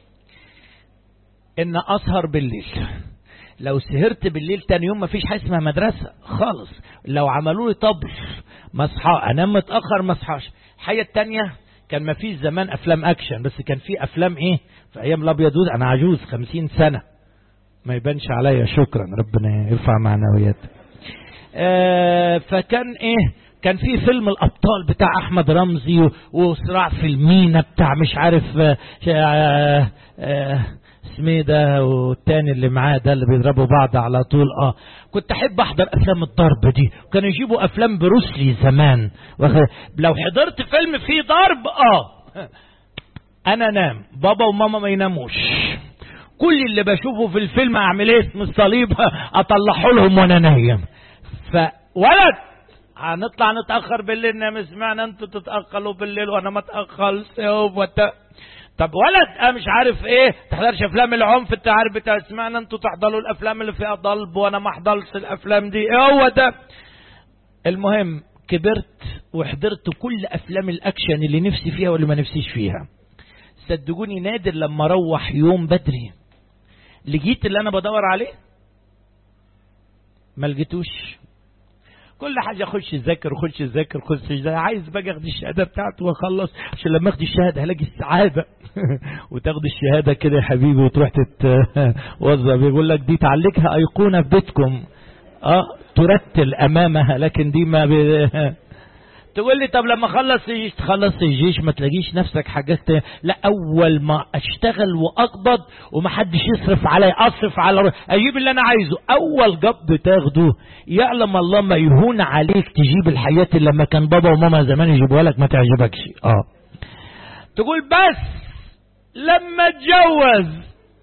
ان اسهر بالليل لو سهرت بالليل تاني يوم مفيش حاجه اسمها مدرسه خالص لو عملوا لي طبل ما اصحى انام متاخر ما اصحاش الحاجه التانيه كان ما فيش زمان افلام اكشن بس كان في افلام ايه في ايام الابيض انا عجوز خمسين سنه ما يبانش عليا شكرا ربنا يرفع معنوياتك آه فكان ايه كان في فيلم الابطال بتاع احمد رمزي وصراع في المينا بتاع مش عارف آه آه آه اسمه ده والتاني اللي معاه ده اللي بيضربوا بعض على طول اه كنت احب احضر افلام الضرب دي وكانوا يجيبوا افلام بروسلي زمان لو حضرت فيلم فيه ضرب اه انا نام بابا وماما ما يناموش كل اللي بشوفه في الفيلم اعمل ايه اسم الصليب اطلعه لهم وانا نايم فولد هنطلع نتاخر بالليل نام سمعنا انتوا تتاخروا بالليل وانا ما اتاخرش طب ولد انا مش عارف ايه تحضرش افلام العنف انت عارف بتاع سمعنا انتوا تحضروا الافلام اللي فيها ضلب وانا ما احضرش الافلام دي ايه هو ده المهم كبرت وحضرت كل افلام الاكشن اللي نفسي فيها واللي ما نفسيش فيها صدقوني نادر لما اروح يوم بدري لقيت اللي انا بدور عليه ما لقيتوش كل حاجة خش ذاكر خش ذاكر خش ذاكر عايز باجي اخد الشهادة بتاعته واخلص عشان لما اخد الشهادة هلاقي السعادة وتاخد الشهادة كده يا حبيبي وتروح تتوظف يقول لك دي تعلقها ايقونة في بيتكم اه ترتل امامها لكن دي ما ب... تقول لي طب لما اخلص الجيش تخلص الجيش ما تلاقيش نفسك حاجات لا اول ما اشتغل واقبض ومحدش يصرف علي اصرف على اجيب اللي انا عايزه اول قبض تاخده يعلم الله ما يهون عليك تجيب الحياة اللي لما كان بابا وماما زمان يجيبوها لك ما تعجبكش اه تقول بس لما اتجوز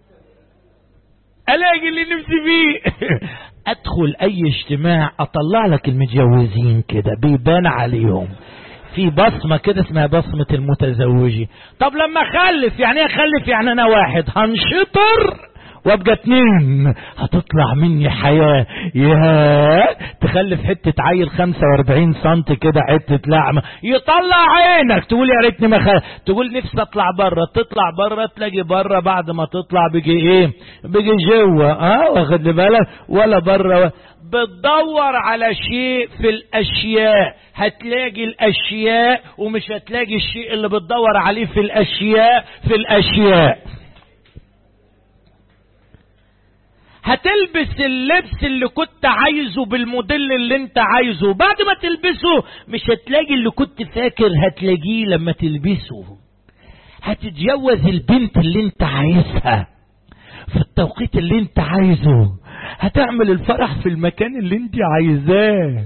الاقي اللي نفسي فيه ادخل اي اجتماع اطلع لك المتجوزين كده بيبان عليهم في بصمه كده اسمها بصمه المتزوجين طب لما اخلف يعني ايه اخلف يعني انا واحد هنشطر وابقى اتنين هتطلع مني حياة يا تخلف حتة عيل 45 سنتي كده حتة لعمة يطلع عينك تقول يا ريتني ما خلف تقول نفسي اطلع بره تطلع بره تلاقي بره بعد ما تطلع بيجي ايه بيجي جوه اه واخد بالك ولا بره بتدور على شيء في الاشياء هتلاقي الاشياء ومش هتلاقي الشيء اللي بتدور عليه في الاشياء في الاشياء هتلبس اللبس اللي كنت عايزه بالموديل اللي انت عايزه بعد ما تلبسه مش هتلاقي اللي كنت فاكر هتلاقيه لما تلبسه هتتجوز البنت اللي انت عايزها في التوقيت اللي انت عايزه هتعمل الفرح في المكان اللي انت عايزاه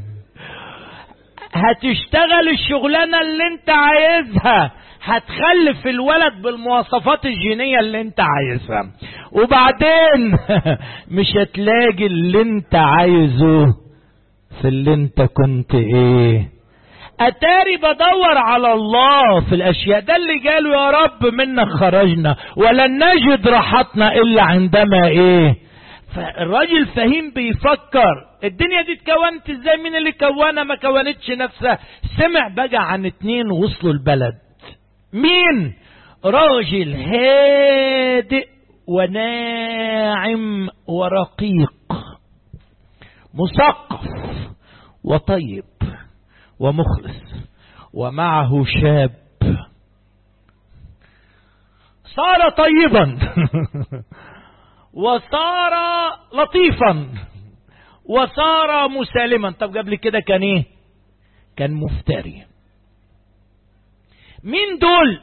هتشتغل الشغلانة اللي انت عايزها هتخلف الولد بالمواصفات الجينية اللي انت عايزها وبعدين مش هتلاقي اللي انت عايزه في اللي انت كنت ايه اتاري بدور على الله في الاشياء ده اللي قالوا يا رب منك خرجنا ولن نجد راحتنا الا عندما ايه فالراجل فهيم بيفكر الدنيا دي اتكونت ازاي مين اللي كونها ما كونتش نفسها سمع بقى عن اتنين وصلوا البلد مين راجل هادئ وناعم ورقيق مثقف وطيب ومخلص ومعه شاب صار طيبا وصار لطيفا وصار مسالما طب قبل كده كان ايه كان مفتري مين دول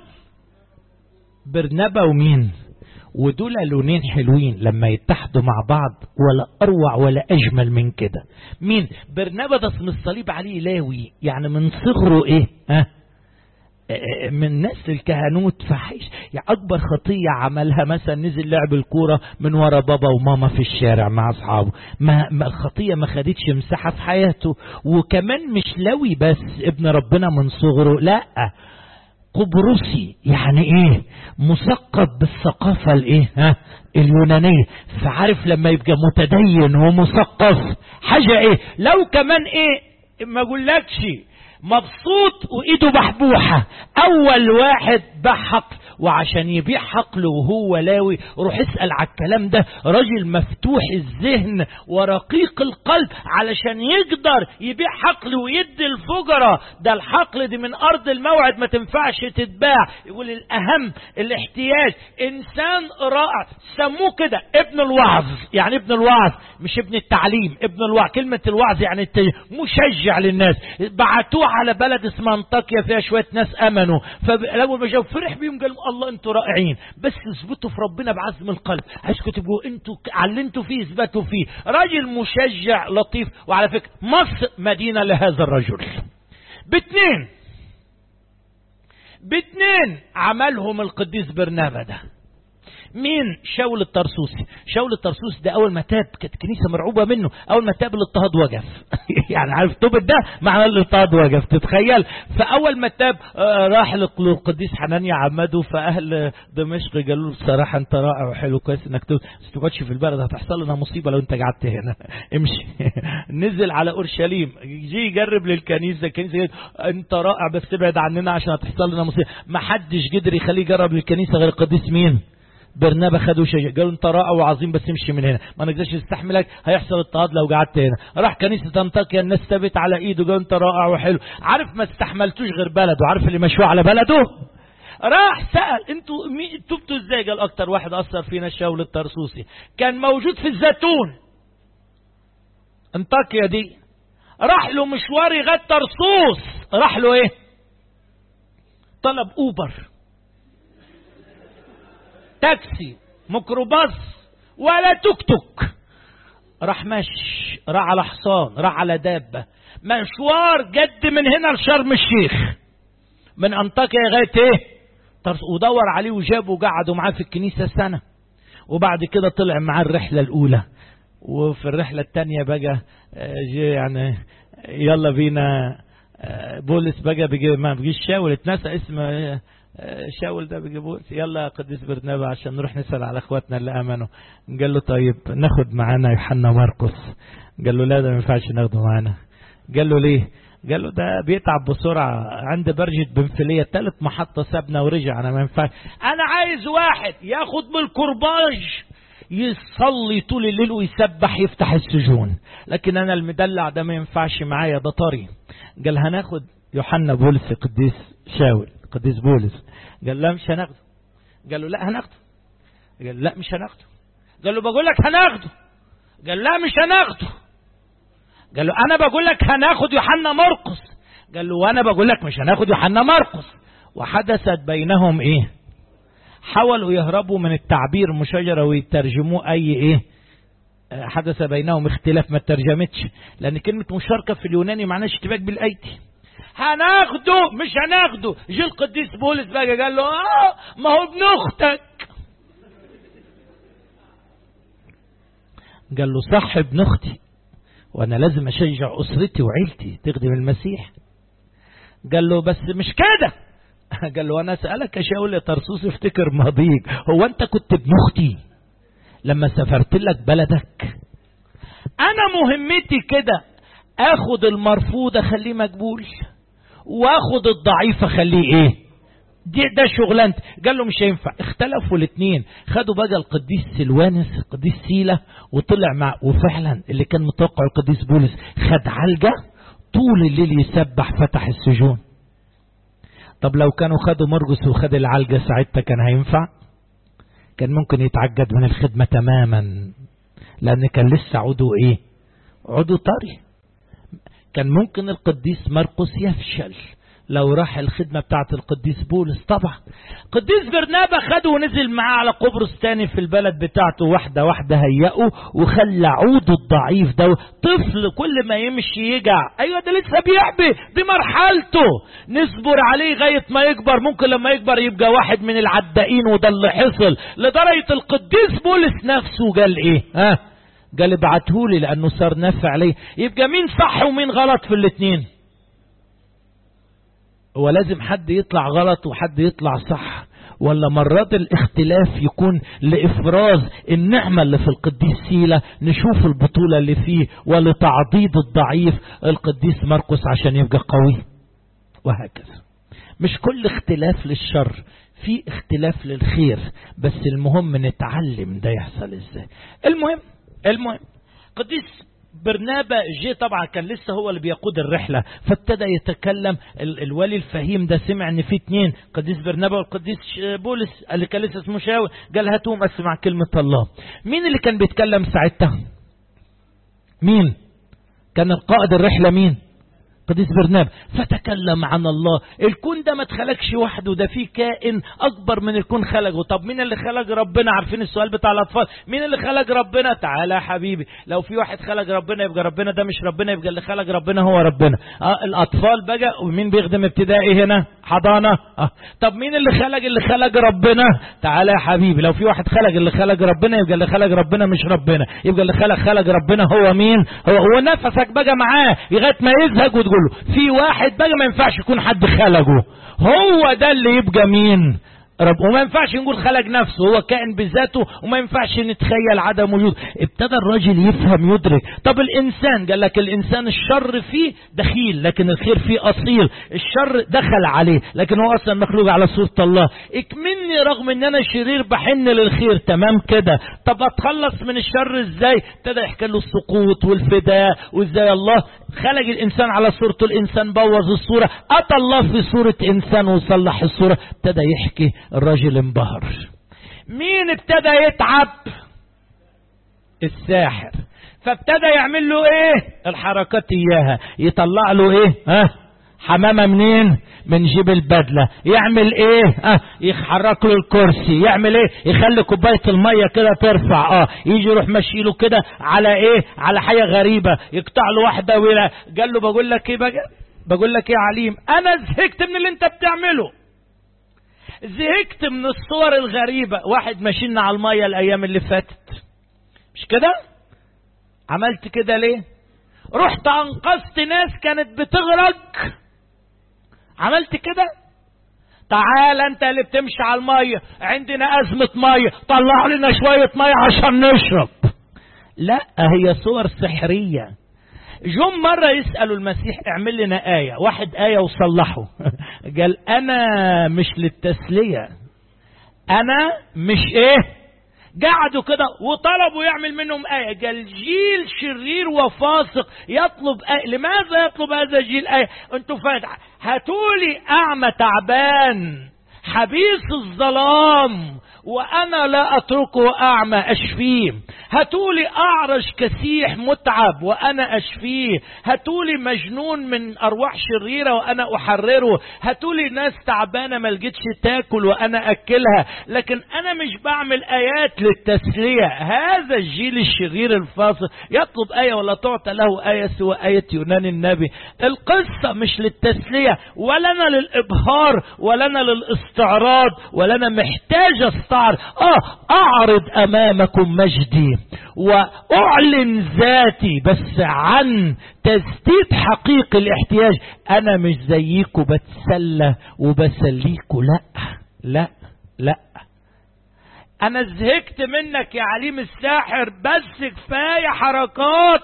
برنبا ومين ودول لونين حلوين لما يتحدوا مع بعض ولا اروع ولا اجمل من كده مين برنبا ده اسم الصليب عليه لاوي يعني من صغره ايه ها من نسل الكهنوت فحيش يعني اكبر خطيه عملها مثلا نزل لعب الكوره من ورا بابا وماما في الشارع مع اصحابه ما, ما الخطيه ما خدتش مساحه في حياته وكمان مش لوي بس ابن ربنا من صغره لا قبرصي يعني ايه مثقف بالثقافة الايه ها اليونانية فعارف لما يبقى متدين ومثقف حاجة ايه لو كمان ايه ما اقولكش مبسوط وايده بحبوحة اول واحد باع حقل وعشان يبيع حقله وهو لاوي روح اسأل على الكلام ده راجل مفتوح الذهن ورقيق القلب علشان يقدر يبيع حقل ويدي الفجرة ده الحقل دي من ارض الموعد ما تنفعش تتباع يقول الاهم الاحتياج انسان رائع سموه كده ابن الوعظ يعني ابن الوعظ مش ابن التعليم ابن الوعظ كلمة الوعظ يعني مشجع للناس بعتوه على بلد اسمها انطاكيا فيها شوية ناس امنوا فاول ما جاوا فرح بيهم قال الله انتوا رائعين بس اثبتوا في ربنا بعزم القلب عايزكم تبقوا انتوا على اللي انتوا فيه اثبتوا فيه راجل مشجع لطيف وعلى فكرة مصر مدينة لهذا الرجل باثنين باثنين عملهم القديس برنابا ده مين شاول الطرسوسي شاول الطرسوسي ده اول ما تاب كانت كنيسه مرعوبه منه اول ما تاب الاضطهاد وقف يعني عارف توبة ده معنى الاضطهاد وقف تتخيل فاول ما تاب آه راح للقديس حنانيا عمده فاهل دمشق قالوا له بصراحه انت رائع وحلو كويس انك تقعد بس تقعدش في البلد هتحصل لنا مصيبه لو انت قعدت هنا امشي نزل على اورشليم جه يجرب للكنيسه الكنيسه انت رائع بس ابعد عننا عشان هتحصل لنا مصيبه ما حدش قدر يخليه يجرب للكنيسه غير القديس مين برنابا خدوا شجع قالوا انت رائع وعظيم بس امشي من هنا ما نقدرش نستحملك هيحصل اضطهاد لو قعدت هنا راح كنيسه انطاكيا الناس ثابت على ايده قالوا انت رائع وحلو عارف ما استحملتوش غير بلده عارف اللي مشوه على بلده راح سأل انتوا تبتوا ازاي قال اكتر واحد اثر فينا الشاول الطرسوسي كان موجود في الزيتون انطاكيا دي راح له مشوار لغايه طرسوس راح له ايه طلب اوبر تاكسي ميكروباص ولا توك توك راح ماشي راح على حصان راح على دابة مشوار جد من هنا لشرم الشيخ من انطاكيا لغايه ايه ودور عليه وجابه وقعدوا معاه في الكنيسة سنة وبعد كده طلع معاه الرحلة الأولى وفي الرحلة الثانية بقى جي يعني يلا بينا بولس بقى بيجي ما بيجيش شاول اتنسى اسم شاول ده بيجيبوه يلا يا قديس برنابا عشان نروح نسأل على اخواتنا اللي امنوا قال له طيب ناخد معانا يوحنا مرقس قال له لا ده ما ينفعش ناخده معانا قال له ليه قال له ده بيتعب بسرعة عند برجة بنفلية ثالث محطة سابنا ورجع أنا ما ينفعش أنا عايز واحد ياخد من الكرباج يصلي طول الليل ويسبح يفتح السجون لكن أنا المدلع ده ما ينفعش معايا ده طري قال هناخد يوحنا بولس قديس شاول قديس بولس قال لا مش هناخده قال له لا هناخده قال لا مش هناخده قال له بقول لك هناخده قال لا مش هناخده قال له انا بقول لك هناخد يوحنا مرقس قال له وانا بقول لك مش هناخد يوحنا مرقس وحدثت بينهم ايه حاولوا يهربوا من التعبير مشاجرة ويترجموه اي ايه حدث بينهم اختلاف ما ترجمتش لان كلمة مشاركة في اليوناني معناها اشتباك بالايدي هناخده مش هناخده جه القديس بولس بقى قال له اه ما هو ابن اختك قال له صح ابن اختي وانا لازم اشجع اسرتي وعيلتي تخدم المسيح قال له بس مش كده قال له انا اسالك يا شاول يا طرسوس افتكر ماضيك هو انت كنت ابن اختي لما سافرت لك بلدك انا مهمتي كده اخد المرفوض اخليه مقبول واخد الضعيف اخليه ايه دي ده شغلانتي قال له مش هينفع اختلفوا الاثنين خدوا بقى القديس سلوانس القديس سيلا وطلع مع وفعلا اللي كان متوقع القديس بولس خد علقه طول الليل يسبح فتح السجون طب لو كانوا خدوا مرقس وخد العلقه ساعتها كان هينفع كان ممكن يتعجد من الخدمه تماما لان كان لسه عضو ايه عضو طري كان ممكن القديس مرقس يفشل لو راح الخدمة بتاعت القديس بولس طبعا قديس برنابا خده ونزل معاه على قبرص تاني في البلد بتاعته واحدة واحدة هيئه وخلى عوده الضعيف ده طفل كل ما يمشي يجع ايوه ده لسه بيحبي دي مرحلته نصبر عليه لغاية ما يكبر ممكن لما يكبر يبقى واحد من العدائين وده اللي حصل لدرجة القديس بولس نفسه قال ايه ها قال ابعتهولي لانه صار نافع عليه يبقى مين صح ومين غلط في الاثنين هو لازم حد يطلع غلط وحد يطلع صح ولا مرات الاختلاف يكون لإفراز النعمة اللي في القديس سيلة نشوف البطولة اللي فيه ولتعضيد الضعيف القديس مرقس عشان يبقى قوي وهكذا مش كل اختلاف للشر في اختلاف للخير بس المهم نتعلم ده يحصل ازاي المهم المهم قديس برنابا جه طبعا كان لسه هو اللي بيقود الرحلة فابتدى يتكلم الولي الفهيم ده سمع ان في اتنين قديس برنابا والقديس بولس اللي كان لسه اسمه شاوي قال هاتوهم اسمع كلمة الله مين اللي كان بيتكلم ساعتها مين كان القائد الرحلة مين قديس برناب فتكلم عن الله الكون ده ما اتخلقش وحده ده في كائن اكبر من الكون خلقه طب مين اللي خلق ربنا عارفين السؤال بتاع الاطفال مين اللي خلق ربنا تعالى يا حبيبي لو في واحد خلق ربنا يبقى ربنا ده مش ربنا يبقى اللي خلق ربنا هو ربنا اه الاطفال بقى ومين بيخدم ابتدائي هنا حضانة اه طب مين اللي خلق اللي خلق ربنا تعالى يا حبيبي لو في واحد خلق اللي خلق ربنا يبقى اللي خلق ربنا مش ربنا يبقى اللي خلق خلق ربنا هو مين هو, هو نفسك بقى معاه لغايه ما يزهق وتقول له في واحد بقى ما ينفعش يكون حد خلقه هو ده اللي يبقى مين رب وما ينفعش نقول خلق نفسه هو كائن بذاته وما ينفعش نتخيل عدم وجود ابتدى الراجل يفهم يدرك طب الانسان قال لك الانسان الشر فيه دخيل لكن الخير فيه اصيل الشر دخل عليه لكن هو اصلا مخلوق على صورة الله اكمني رغم ان انا شرير بحن للخير تمام كده طب اتخلص من الشر ازاي ابتدى يحكي له السقوط والفداء وازاي الله خلق الانسان على صورته الانسان بوظ الصورة اتى الله في صورة انسان وصلح الصورة ابتدى يحكي الراجل انبهر مين ابتدى يتعب الساحر فابتدى يعمل له ايه الحركات اياها يطلع له ايه ها حمامة منين من جيب البدلة يعمل ايه اه يحرك له الكرسي يعمل ايه يخلي كوباية المية كده ترفع اه يجي يروح ماشي له كده على ايه على حاجة غريبة يقطع له واحدة ولا قال له بقول لك ايه بقى بقول لك ايه يا عليم انا زهقت من اللي انت بتعمله زهقت من الصور الغريبة واحد ماشينا على المية الايام اللي فاتت مش كده عملت كده ليه رحت انقذت ناس كانت بتغرق عملت كده تعال انت اللي بتمشي على المية عندنا ازمة مية طلع لنا شوية مية عشان نشرب لا هي صور سحرية جم مرة يسألوا المسيح اعمل لنا آية واحد آية وصلحه قال أنا مش للتسلية أنا مش إيه قعدوا كده وطلبوا يعمل منهم آية قال جيل شرير وفاسق يطلب آية لماذا يطلب هذا الجيل آية انتوا فاتح هاتولي أعمى تعبان حبيس الظلام وأنا لا أتركه أعمى أشفيه هاتولي أعرج كسيح متعب وأنا أشفيه هاتولي مجنون من أرواح شريرة وأنا أحرره هاتولي ناس تعبانة ما لقيتش تاكل وأنا أكلها لكن أنا مش بعمل آيات للتسلية هذا الجيل الشرير الفاصل يطلب آية ولا تعطى له آية سوى آية يونان النبي القصة مش للتسلية ولنا للإبهار ولنا للاستعراض ولنا محتاج استعر آه أعرض أمامكم مجدي وأعلن ذاتي بس عن تسديد حقيقي الاحتياج أنا مش زيكم بتسلى وبسليكوا لا لا لا أنا زهقت منك يا عليم الساحر بس كفاية حركات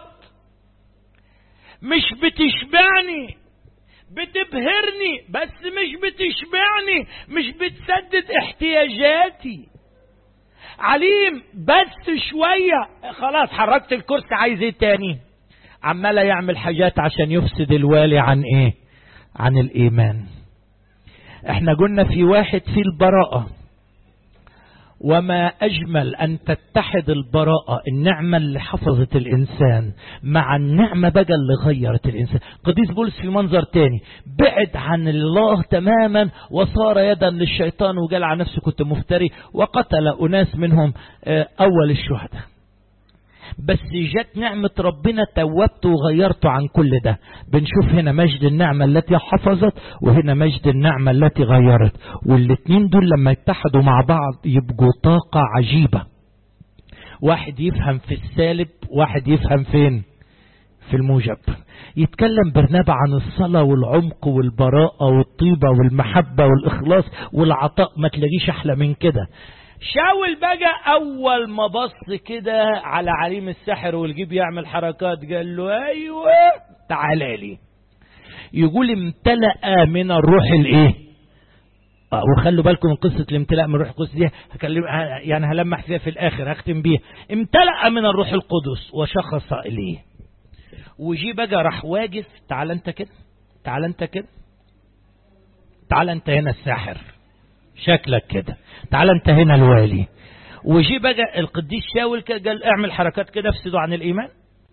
مش بتشبعني بتبهرني بس مش بتشبعني مش بتسدد احتياجاتي عليم بس شوية خلاص حركت الكرسي عايز ايه تاني عمال يعمل حاجات عشان يفسد الوالي عن ايه عن الايمان احنا قلنا في واحد في البراءة وما أجمل أن تتحد البراءة النعمة اللي حفظت الإنسان مع النعمة بقى اللي غيرت الإنسان قديس بولس في منظر تاني بعد عن الله تماما وصار يدا للشيطان وقال عن نفسه كنت مفتري وقتل أناس منهم أول الشهداء بس جت نعمة ربنا توبت وغيرته عن كل ده بنشوف هنا مجد النعمة التي حفظت وهنا مجد النعمة التي غيرت والاتنين دول لما يتحدوا مع بعض يبقوا طاقة عجيبة واحد يفهم في السالب واحد يفهم فين في الموجب يتكلم برنابا عن الصلاة والعمق والبراءة والطيبة والمحبة والإخلاص والعطاء ما تلاقيش أحلى من كده شاول بقى اول ما بص كده على عليم السحر والجيب يعمل حركات قال له ايوه تعالى لي يقول امتلأ من الروح الايه آه وخلوا بالكم من قصة الامتلاء من الروح القدس دي هكلم يعني هلمح فيها في الآخر هختم بيها امتلأ من الروح القدس وشخص إليه وجي بقى راح واقف تعال انت كده تعال انت كده تعال انت هنا الساحر شكلك كده تعال انت هنا الوالي وجي بقى القديس شاول كده قال اعمل حركات كده افسدوا عن الايمان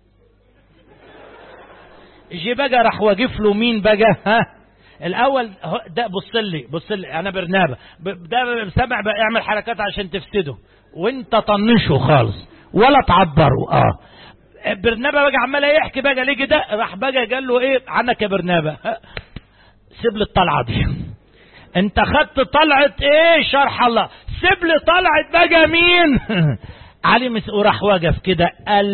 جي بقى راح واقف له مين بقى ها الاول ده بص لي بص لي انا برنابه ده سمع بقى اعمل حركات عشان تفسده وانت طنشه خالص ولا تعبره اه برنابه بقى عمال يحكي بقى ليه ده راح بقى قال له ايه عنك يا برنابه سيب لي الطلعه دي انت خدت طلعه ايه شرح الله سيب لي طلعه بقى مين علي مس وراح واقف كده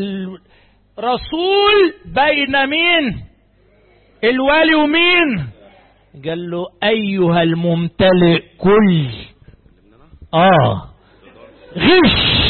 الرسول بين مين الوالي ومين قال له ايها الممتلئ كل اه غش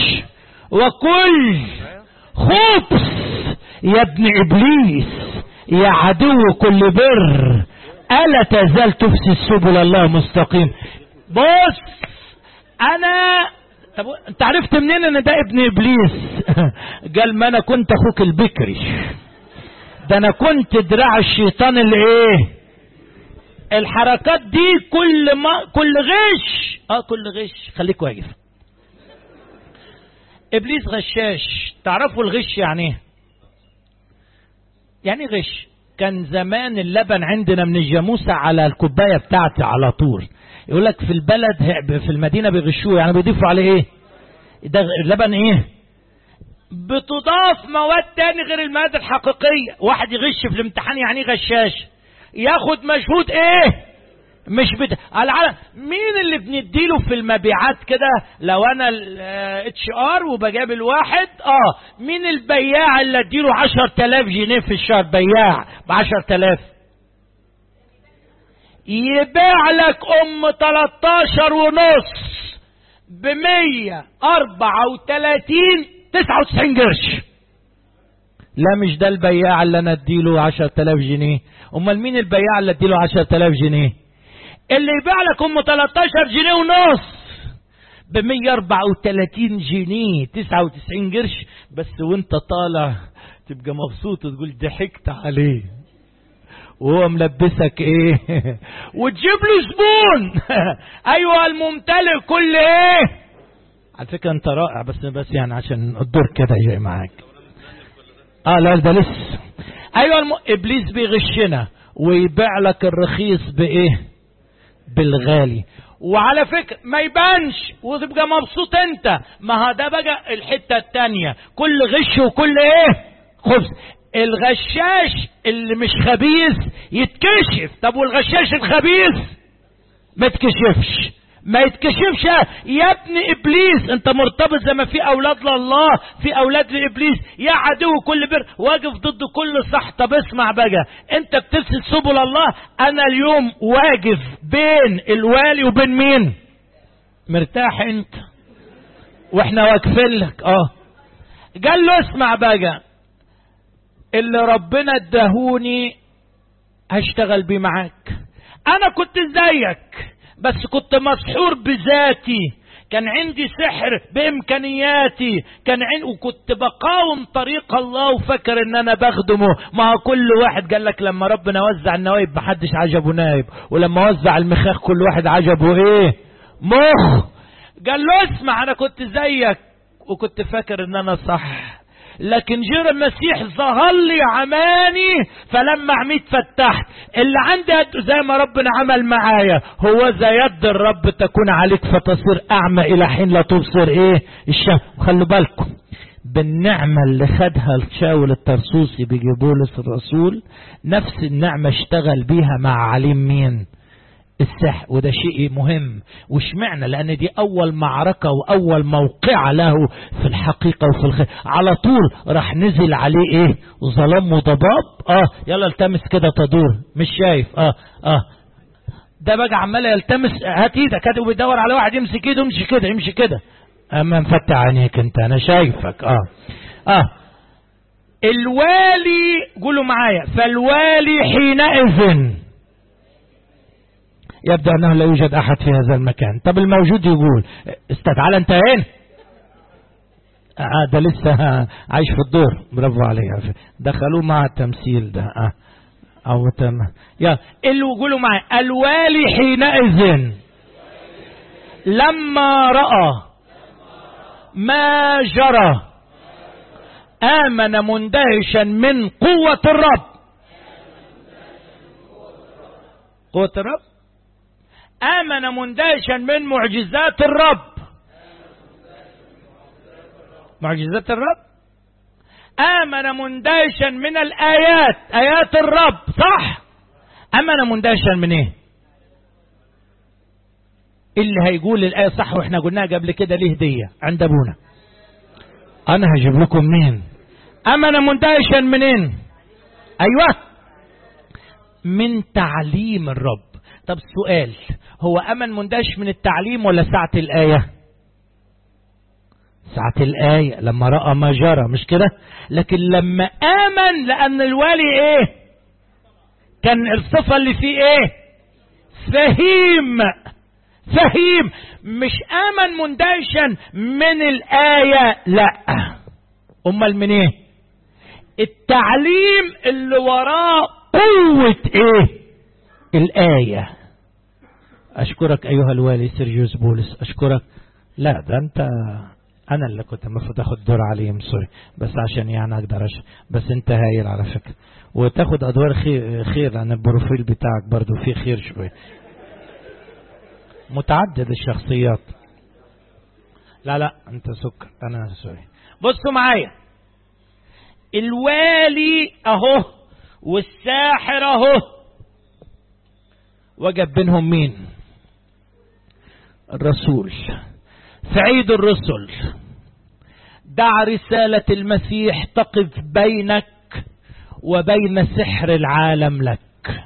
وكل خبث يا ابن ابليس يا عدو كل بر الا تزال تفسد سبل الله مستقيم بص انا طب انت عرفت منين ان ده ابن ابليس قال ما انا كنت اخوك البكري ده انا كنت دراع الشيطان اللي ايه الحركات دي كل ما كل غش اه كل غش خليك واقف ابليس غشاش تعرفوا الغش يعني ايه يعني غش كان زمان اللبن عندنا من الجاموسة على الكوباية بتاعتي على طول يقول لك في البلد في المدينة بيغشوه يعني بيضيفوا عليه ايه ده اللبن ايه بتضاف مواد تاني غير المواد الحقيقية واحد يغش في الامتحان يعني غشاش ياخد مجهود ايه مش بت... العالم مين اللي بنديله في المبيعات كده لو انا اتش ار وبجاب الواحد اه مين البياع اللي اديله 10000 جنيه في الشهر بياع ب 10000 يبيع لك ام 13 ونص ب 134 99 قرش لا مش ده البياع اللي انا اديله 10000 جنيه امال مين البياع اللي اديله 10000 جنيه اللي يبيع لك ام 13 جنيه ونص ب 134 جنيه 99 قرش بس وانت طالع تبقى مبسوط وتقول ضحكت عليه وهو ملبسك ايه وتجيب له زبون ايوه الممتلئ كل ايه على فكره انت رائع بس بس يعني عشان الدور كده جاي معاك اه لا ده لسه ايوه الم... ابليس بيغشنا ويبيع لك الرخيص بايه بالغالي وعلى فكرة ما يبانش وتبقى مبسوط انت ما ده بقى الحتة التانية كل غش وكل ايه خبز الغشاش اللي مش خبيث يتكشف طب والغشاش الخبيث ما يتكشفش ما يتكشفش يا ابن ابليس انت مرتبط زي ما في اولاد لله في اولاد لابليس يا عدو كل بر واقف ضد كل صح طب اسمع بقى انت بتفسد سبل الله انا اليوم واقف بين الوالي وبين مين مرتاح انت واحنا واقفين لك اه قال له اسمع بقى اللي ربنا اداهوني هشتغل بيه معاك انا كنت زيك بس كنت مسحور بذاتي كان عندي سحر بامكانياتي كان عندي وكنت بقاوم طريق الله وفكر ان انا بخدمه ما كل واحد قال لك لما ربنا وزع النوايب محدش عجبه نايب ولما وزع المخاخ كل واحد عجبه ايه مخ قال له اسمع انا كنت زيك وكنت فاكر ان انا صح لكن جير المسيح ظهر لي عماني فلما عميت فتحت اللي عندي يد زي ما ربنا عمل معايا هو زي يد الرب تكون عليك فتصير اعمى الى حين لا تبصر ايه الشام خلوا بالكم بالنعمة اللي خدها الشاول الترسوسي بيجي بولس الرسول نفس النعمة اشتغل بيها مع عليم مين السحر وده شيء مهم واشمعنى لان دي اول معركة واول موقعة له في الحقيقة وفي الخير على طول راح نزل عليه ايه ظلام وضباب اه يلا التمس كده تدور مش شايف اه اه ده بقى عمال يلتمس هات ايدك هات وبيدور على واحد يمسك ايده يمشي كده يمشي كده اما مفتح عينيك انت انا شايفك اه اه الوالي قولوا معايا فالوالي حينئذ يبدو انه لا يوجد احد في هذا المكان طب الموجود يقول استدعى انت هنا آه ده لسه عايش في الدور برافو عليه دخلوه مع التمثيل ده آه او تم يا اللي قولوا معي الوالي حينئذ لما راى ما جرى امن مندهشا من قوه الرب قوه الرب امن مندهشا من معجزات الرب معجزات الرب امن مندهشا من الايات ايات الرب صح امن مندهشا من ايه اللي هيقول الايه صح واحنا قلناها قبل كده ليه هديه عند ابونا انا هجيب لكم مين امن مندهشا منين ايوه من تعليم الرب طب سؤال هو امن مندهش من التعليم ولا ساعه الايه ساعة الآية لما رأى ما جرى مش كده لكن لما آمن لأن الوالي إيه كان الصفة اللي فيه إيه فهيم فهيم مش آمن مندهشا من الآية لا أمال من إيه التعليم اللي وراه قوة إيه الآية أشكرك أيها الوالي سيرجيوس بولس أشكرك لا ده أنت انا اللي كنت المفروض اخد دور عليهم سوري بس عشان يعني اقدر أش... بس انت هايل على فكره وتاخد ادوار خير, خير لان البروفيل بتاعك برضو فيه خير شويه متعدد الشخصيات لا لا انت سكر انا سوري بصوا معايا الوالي اهو والساحر اهو وجب بينهم مين الرسول في عيد الرسل دع رسالة المسيح تقف بينك وبين سحر العالم لك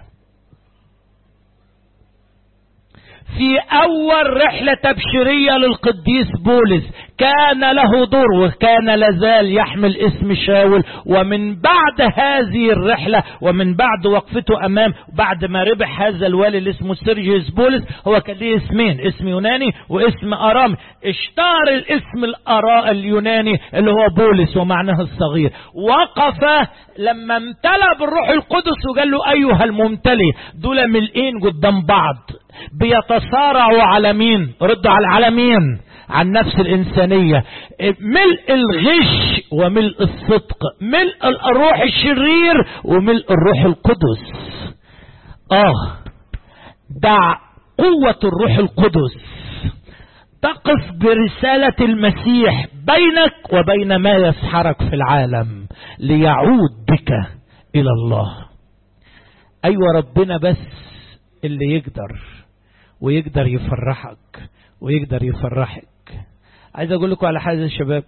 في أول رحلة تبشيرية للقديس بولس كان له دور وكان لازال يحمل اسم شاول ومن بعد هذه الرحلة ومن بعد وقفته أمام بعد ما ربح هذا الوالي اللي اسمه سيرجيوس بولس هو كان ليه اسمين اسم يوناني واسم أرامي اشتهر الاسم الأراء اليوناني اللي هو بولس ومعناه الصغير وقف لما امتلأ بالروح القدس وقال له أيها الممتلئ دول ملئين قدام بعض بيتصارعوا على مين ردوا على على مين عن نفس الإنسانية ملء الغش وملء الصدق ملء الروح الشرير وملء الروح القدس آه دع قوة الروح القدس تقف برسالة المسيح بينك وبين ما يسحرك في العالم ليعود بك إلى الله أيوة ربنا بس اللي يقدر ويقدر يفرحك ويقدر يفرحك عايز اقول لكم على حاجه يا شباب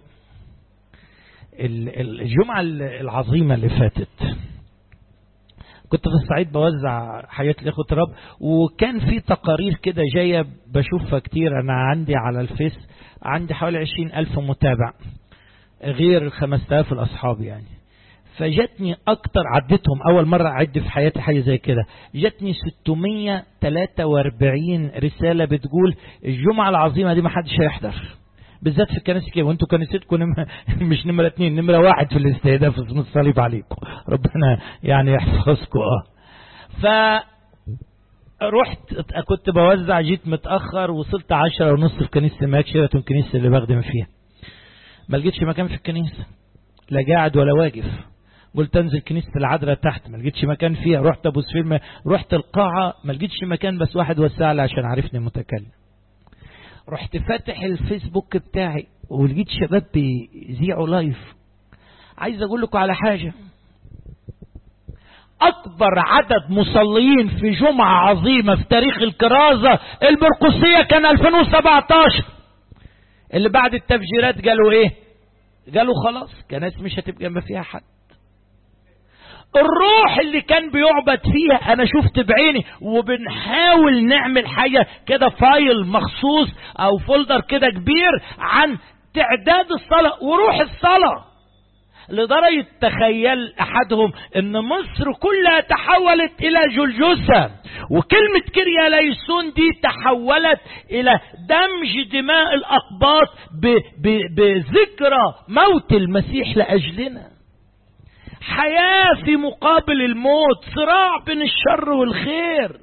الجمعه العظيمه اللي فاتت كنت في الصعيد بوزع حياة الإخوة الرب وكان في تقارير كده جاية بشوفها كتير أنا عندي على الفيس عندي حوالي عشرين ألف متابع غير خمسة آلاف الأصحاب يعني فجتني أكتر عدتهم أول مرة أعد في حياتي حاجة زي كده جتني 643 رسالة بتقول الجمعة العظيمة دي ما حدش هيحضر بالذات في الكنائس كده وانتوا كنيستكم نم... مش نمرة اتنين نمرة واحد في الاستهداف اسم الصليب عليكم ربنا يعني يحفظكم اه ف رحت كنت بوزع جيت متأخر وصلت عشرة ونص في كنيسة ماك شيراتون الكنيسة اللي بخدم فيها ما لقيتش مكان في الكنيسة لا قاعد ولا واقف قلت انزل كنيسة العذراء تحت ما لقيتش مكان فيها رحت ابو سفير رحت القاعة ما لقيتش مكان بس واحد وسع لي عشان عرفني متكلم رحت فاتح الفيسبوك بتاعي ولقيت شباب بيذيعوا لايف عايز اقول لكم على حاجة اكبر عدد مصلين في جمعة عظيمة في تاريخ الكرازة البرقسية كان 2017 اللي بعد التفجيرات قالوا ايه قالوا خلاص كناس مش هتبقى ما فيها حد الروح اللي كان بيعبد فيها انا شفت بعيني وبنحاول نعمل حاجة كده فايل مخصوص او فولدر كده كبير عن تعداد الصلاة وروح الصلاة لدرجة تخيل أحدهم أن مصر كلها تحولت إلى جلجسة وكلمة كريا ليسون دي تحولت إلى دمج دماء الأقباط بذكرى موت المسيح لأجلنا حياة في مقابل الموت صراع بين الشر والخير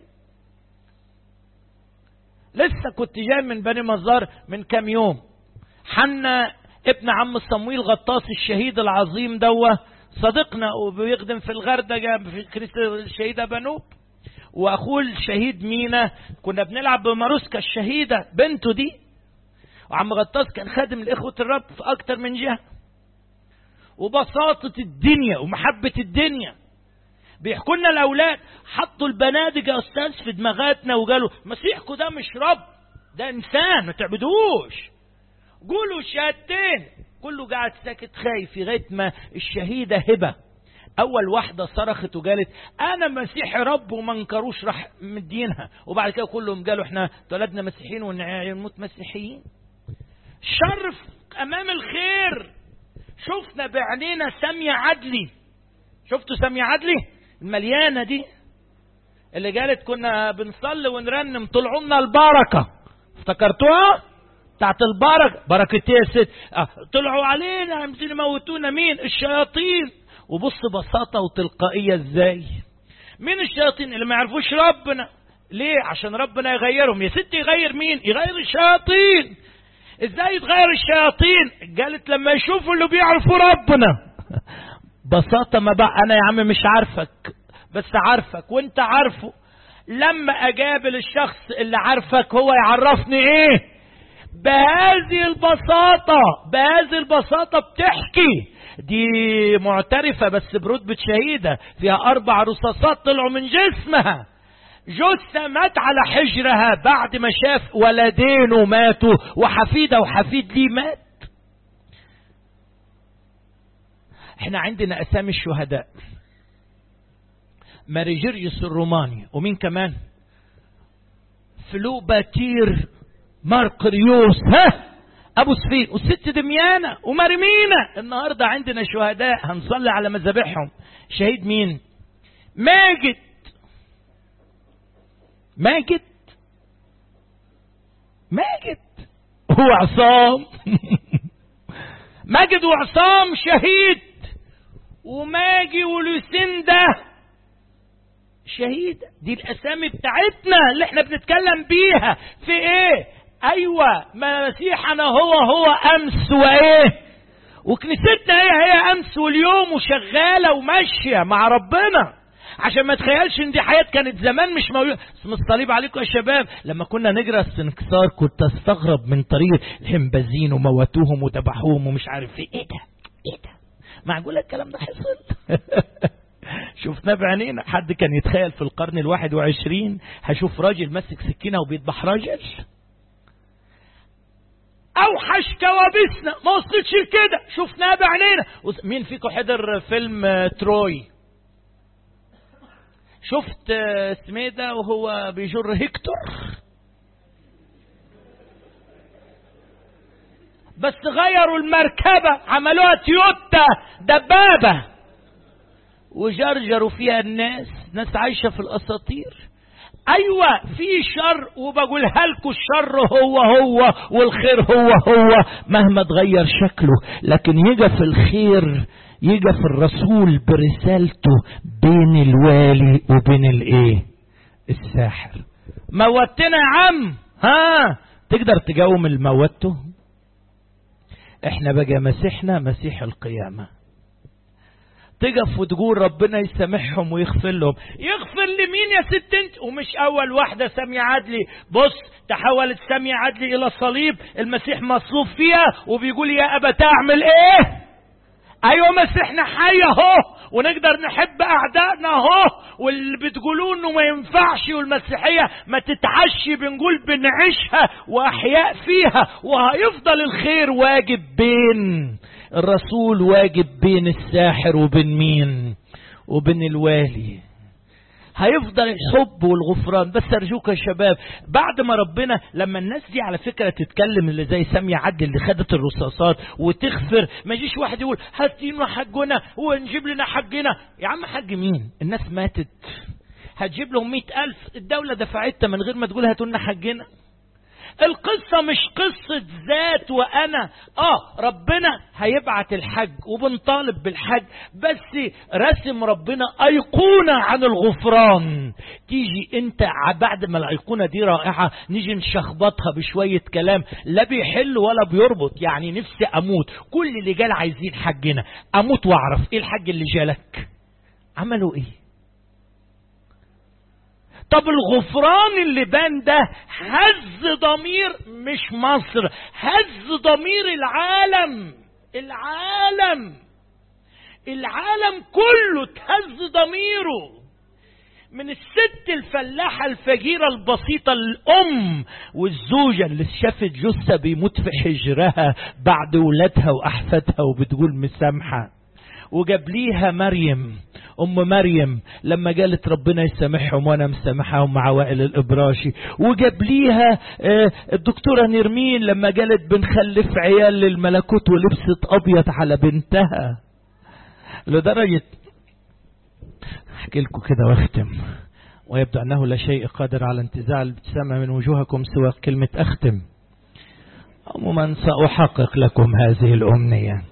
لسه كنت جاي من بني مزار من كام يوم حنا ابن عم صمويل غطاس الشهيد العظيم دوا صديقنا وبيخدم في الغردقة في كنيسة الشهيدة بنوب واخوه الشهيد مينا كنا بنلعب بماروسكا الشهيدة بنته دي وعم غطاس كان خادم لإخوة الرب في أكتر من جهة وبساطة الدنيا ومحبة الدنيا بيحكوا لنا الأولاد حطوا البنادق يا أستاذ في دماغاتنا وقالوا مسيحكم ده مش رب ده إنسان ما تعبدوش قولوا شهادتين كله قاعد ساكت خايف لغايه ما الشهيده هبه اول واحده صرخت وقالت انا مسيحي رب وما انكروش راح مدينها وبعد كده كلهم قالوا احنا اتولدنا مسيحيين ونموت مسيحيين شرف امام الخير شفنا بعينينا سامية عدلي شفتوا سامية عدلي المليانة دي اللي قالت كنا بنصلي ونرنم طلعوا لنا البركة افتكرتوها بتاعت البركة بركة ايه يا ست اه طلعوا علينا عايزين يموتونا مين الشياطين وبص بساطة وتلقائية ازاي مين الشياطين اللي ما يعرفوش ربنا ليه عشان ربنا يغيرهم يا ست يغير مين يغير الشياطين ازاي يتغير الشياطين قالت لما يشوفوا اللي بيعرفوا ربنا بساطة ما بقى انا يا عم مش عارفك بس عارفك وانت عارفه لما اجابل الشخص اللي عارفك هو يعرفني ايه بهذه البساطة بهذه البساطة بتحكي دي معترفة بس برتبة شهيدة فيها أربع رصاصات طلعوا من جسمها جثة مات على حجرها بعد ما شاف ولدين وماتوا وحفيدة وحفيد ليه مات احنا عندنا أسامي الشهداء ماري جرجس الروماني ومين كمان فلوباتير مارقريوس ها ابو سفين والست دميانة ومرمينة النهاردة عندنا شهداء هنصلي على مذابحهم شهيد مين ماجد ماجد ماجد هو عصام ماجد وعصام شهيد وماجي ولوسندا شهيد دي الاسامي بتاعتنا اللي احنا بنتكلم بيها في ايه ايوه ما مسيحنا هو هو امس وايه وكنيستنا هي هي امس واليوم وشغاله وماشيه مع ربنا عشان ما تخيلش ان دي حياه كانت زمان مش موجوده اسم الصليب عليكم يا شباب لما كنا نجرى السنكسار كنت استغرب من طريق الهمبازين وموتوهم وذبحوهم ومش عارف ايه ايه ده ايه ده معقول الكلام ده حصل شفناه بعينينا حد كان يتخيل في القرن الواحد وعشرين هشوف راجل ماسك سكينه وبيذبح راجل اوحش كوابيسنا ما وصلتش كده شفناها بعينينا مين فيكم حضر فيلم تروي شفت سميدة وهو بيجر هيكتور بس غيروا المركبة عملوها تويوتا دبابة وجرجروا فيها الناس ناس عايشة في الأساطير ايوه في شر وبقولها لكم الشر هو هو والخير هو هو مهما تغير شكله لكن يجي في الخير يجي في الرسول برسالته بين الوالي وبين الايه الساحر موتنا يا عم ها تقدر تقاوم الموته احنا بقى مسيحنا مسيح القيامه تقف وتقول ربنا يسامحهم ويغفر لهم يغفر لمين يا ست انت ومش اول واحده سامية عدلي بص تحولت سامية عدلي الى الصليب المسيح مصلوب فيها وبيقول يا ابا تعمل ايه ايوه مسيحنا حي اهو ونقدر نحب اعدائنا اهو واللي بتقولوا انه ما ينفعش والمسيحيه ما تتعش بنقول بنعيشها واحياء فيها وهيفضل الخير واجب بين الرسول واجب بين الساحر وبين مين وبين الوالي هيفضل الحب والغفران بس ارجوك يا شباب بعد ما ربنا لما الناس دي على فكره تتكلم اللي زي سامية عدل اللي خدت الرصاصات وتغفر ما يجيش واحد يقول هاتينا حجنا ونجيب لنا حجنا يا عم حج مين الناس ماتت هتجيب لهم مئة ألف الدولة دفعتها من غير ما تقول هاتوا لنا حجنا القصة مش قصة ذات وأنا آه ربنا هيبعت الحج وبنطالب بالحج بس رسم ربنا أيقونة عن الغفران تيجي أنت بعد ما الأيقونة دي رائعة نيجي نشخبطها بشوية كلام لا بيحل ولا بيربط يعني نفسي أموت كل اللي جال عايزين حجنا أموت وأعرف إيه الحج اللي جالك عملوا إيه طب الغفران اللي بان ده هز ضمير مش مصر هز ضمير العالم العالم العالم كله تهز ضميره من الست الفلاحة الفجيرة البسيطة الأم والزوجة اللي شافت جثة بيموت في حجرها بعد ولادها وأحفادها وبتقول مسامحة وجاب ليها مريم ام مريم لما قالت ربنا يسامحهم وانا مسامحهم مع وائل الابراشي وجاب ليها الدكتوره نرمين لما قالت بنخلف عيال للملكوت ولبست ابيض على بنتها لدرجه احكي لكم كده واختم ويبدو انه لا شيء قادر على انتزاع الابتسامه من وجوهكم سوى كلمه اختم عموما ساحقق لكم هذه الامنيه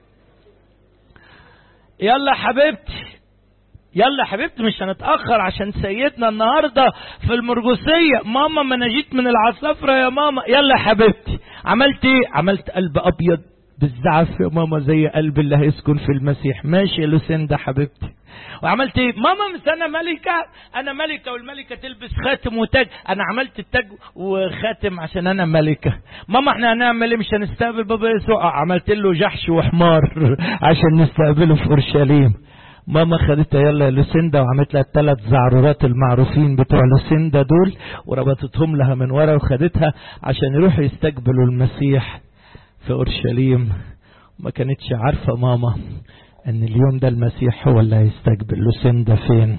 يلا حبيبتي يلا حبيبتي مش هنتأخر عشان سيدنا النهاردة في المرجوسية ماما ما انا جيت من العصافرة يا ماما يلا حبيبتي عملت ايه عملت قلب ابيض بالزعف يا ماما زي قلب اللي هيسكن في المسيح ماشي يا لوسيندا حبيبتي وعملت ايه ماما مش انا ملكة انا ملكة والملكة تلبس خاتم وتاج انا عملت التاج وخاتم عشان انا ملكة ماما احنا هنعمل ايه مش هنستقبل بابا يسوع عملت له جحش وحمار عشان نستقبله في اورشليم ماما خدتها يلا يا لوسيندا وعملت لها الثلاث زعرورات المعروفين بتوع لوسيندا دول وربطتهم لها من ورا وخدتها عشان يروحوا يستقبلوا المسيح في اورشليم ما كانتش عارفه ماما ان اليوم ده المسيح هو اللي هيستقبل لوسيندا فين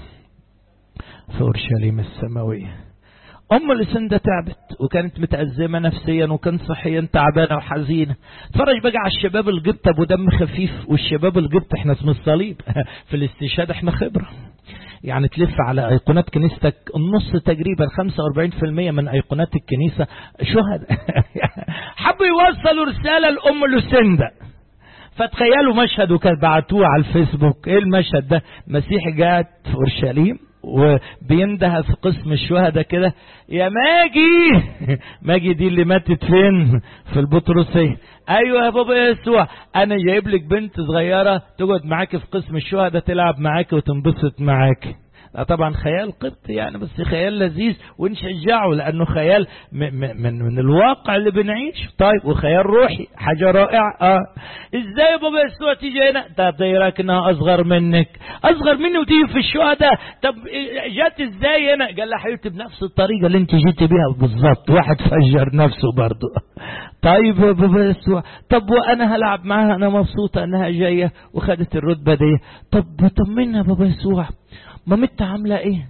في اورشليم السماويه ام لوسيندا تعبت وكانت متأزمة نفسيا وكان صحيا تعبانة وحزينة اتفرج بقى على الشباب القبط ابو دم خفيف والشباب القبط احنا اسم الصليب في الاستشهاد احنا خبرة يعني تلف على ايقونات كنيستك النص تقريبا 45% من ايقونات الكنيسة شهداء حبوا يوصلوا رسالة لام لوسيندا فتخيلوا مشهد وكان بعتوه على الفيسبوك ايه المشهد ده مسيح جات في اورشليم وبينده في قسم الشهداء كده يا ماجي ماجي دي اللي ماتت فين في البطرسية ايوه يا بابا يسوع انا جايب لك بنت صغيرة تقعد معاك في قسم الشهداء تلعب معاك وتنبسط معاك طبعا خيال قبطي يعني بس خيال لذيذ ونشجعه لانه خيال من, من, من الواقع اللي بنعيش طيب وخيال روحي حاجة رائعة اه ازاي يا بابا يسوع تيجي هنا طب دايرك انها اصغر منك اصغر مني وتيجي في الشهداء طب جات ازاي هنا قال لها حبيبتي بنفس الطريقة اللي انت جيتي بيها بالظبط واحد فجر نفسه برضه طيب يا بابا يسوع طب وانا هلعب معاها انا مبسوطة انها جاية وخدت الرتبة دي طب طمنا يا بابا يسوع مامتها عاملة ايه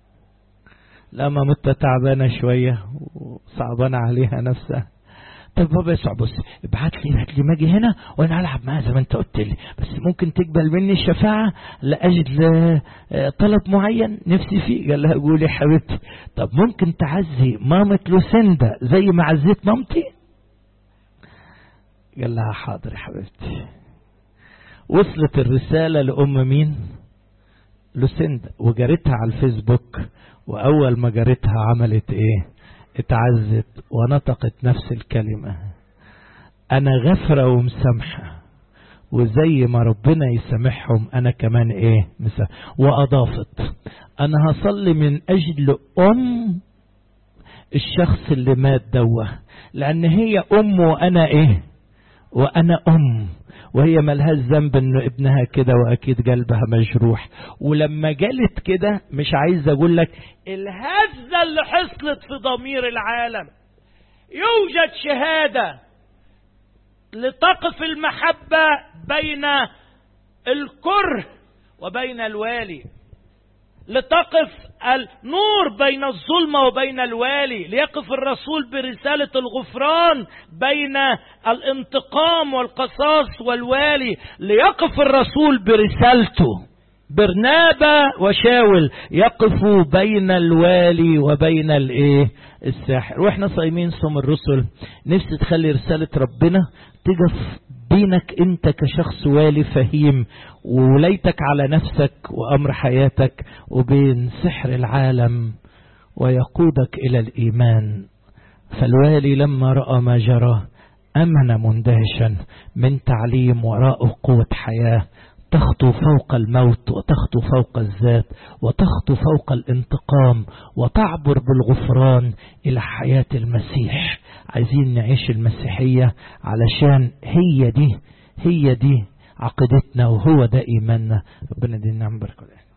لا مامتها تعبانة شوية وصعبانة عليها نفسها طب بابا يسوع بص ابعت لي هات لي ماجي هنا وانا العب معاها زي ما انت قلت لي بس ممكن تقبل مني الشفاعه لاجل طلب معين نفسي فيه قال لها قولي حبيبتي طب ممكن تعزي مامة لوسيندا زي ما عزيت مامتي قال لها حاضر يا حبيبتي وصلت الرساله لام مين لوسيندا وجارتها على الفيسبوك واول ما جارتها عملت ايه اتعزت ونطقت نفس الكلمة انا غفرة ومسامحة وزي ما ربنا يسامحهم انا كمان ايه مسامح واضافت انا هصلي من اجل ام الشخص اللي مات دوه لان هي ام وانا ايه وانا ام وهي ملهاش ذنب انه ابنها كده واكيد قلبها مجروح ولما جالت كده مش عايز اقول لك الهزه اللي حصلت في ضمير العالم يوجد شهاده لتقف المحبه بين الكره وبين الوالي لتقف النور بين الظلمة وبين الوالي ليقف الرسول برسالة الغفران بين الانتقام والقصاص والوالي ليقف الرسول برسالته برنابا وشاول يقفوا بين الوالي وبين الايه الساحر واحنا صايمين صوم الرسل نفسي تخلي رسالة ربنا تقف بينك انت كشخص والي فهيم وليتك على نفسك وامر حياتك وبين سحر العالم ويقودك الى الايمان فالوالي لما راى ما جرى امن مندهشا من تعليم وراءه قوه حياه تخطو فوق الموت وتخطو فوق الذات وتخطو فوق الانتقام وتعبر بالغفران الى حياه المسيح عايزين نعيش المسيحيه علشان هي دي هي دي عقيدتنا وهو ده ايماننا ربنا يدينا نعم بركه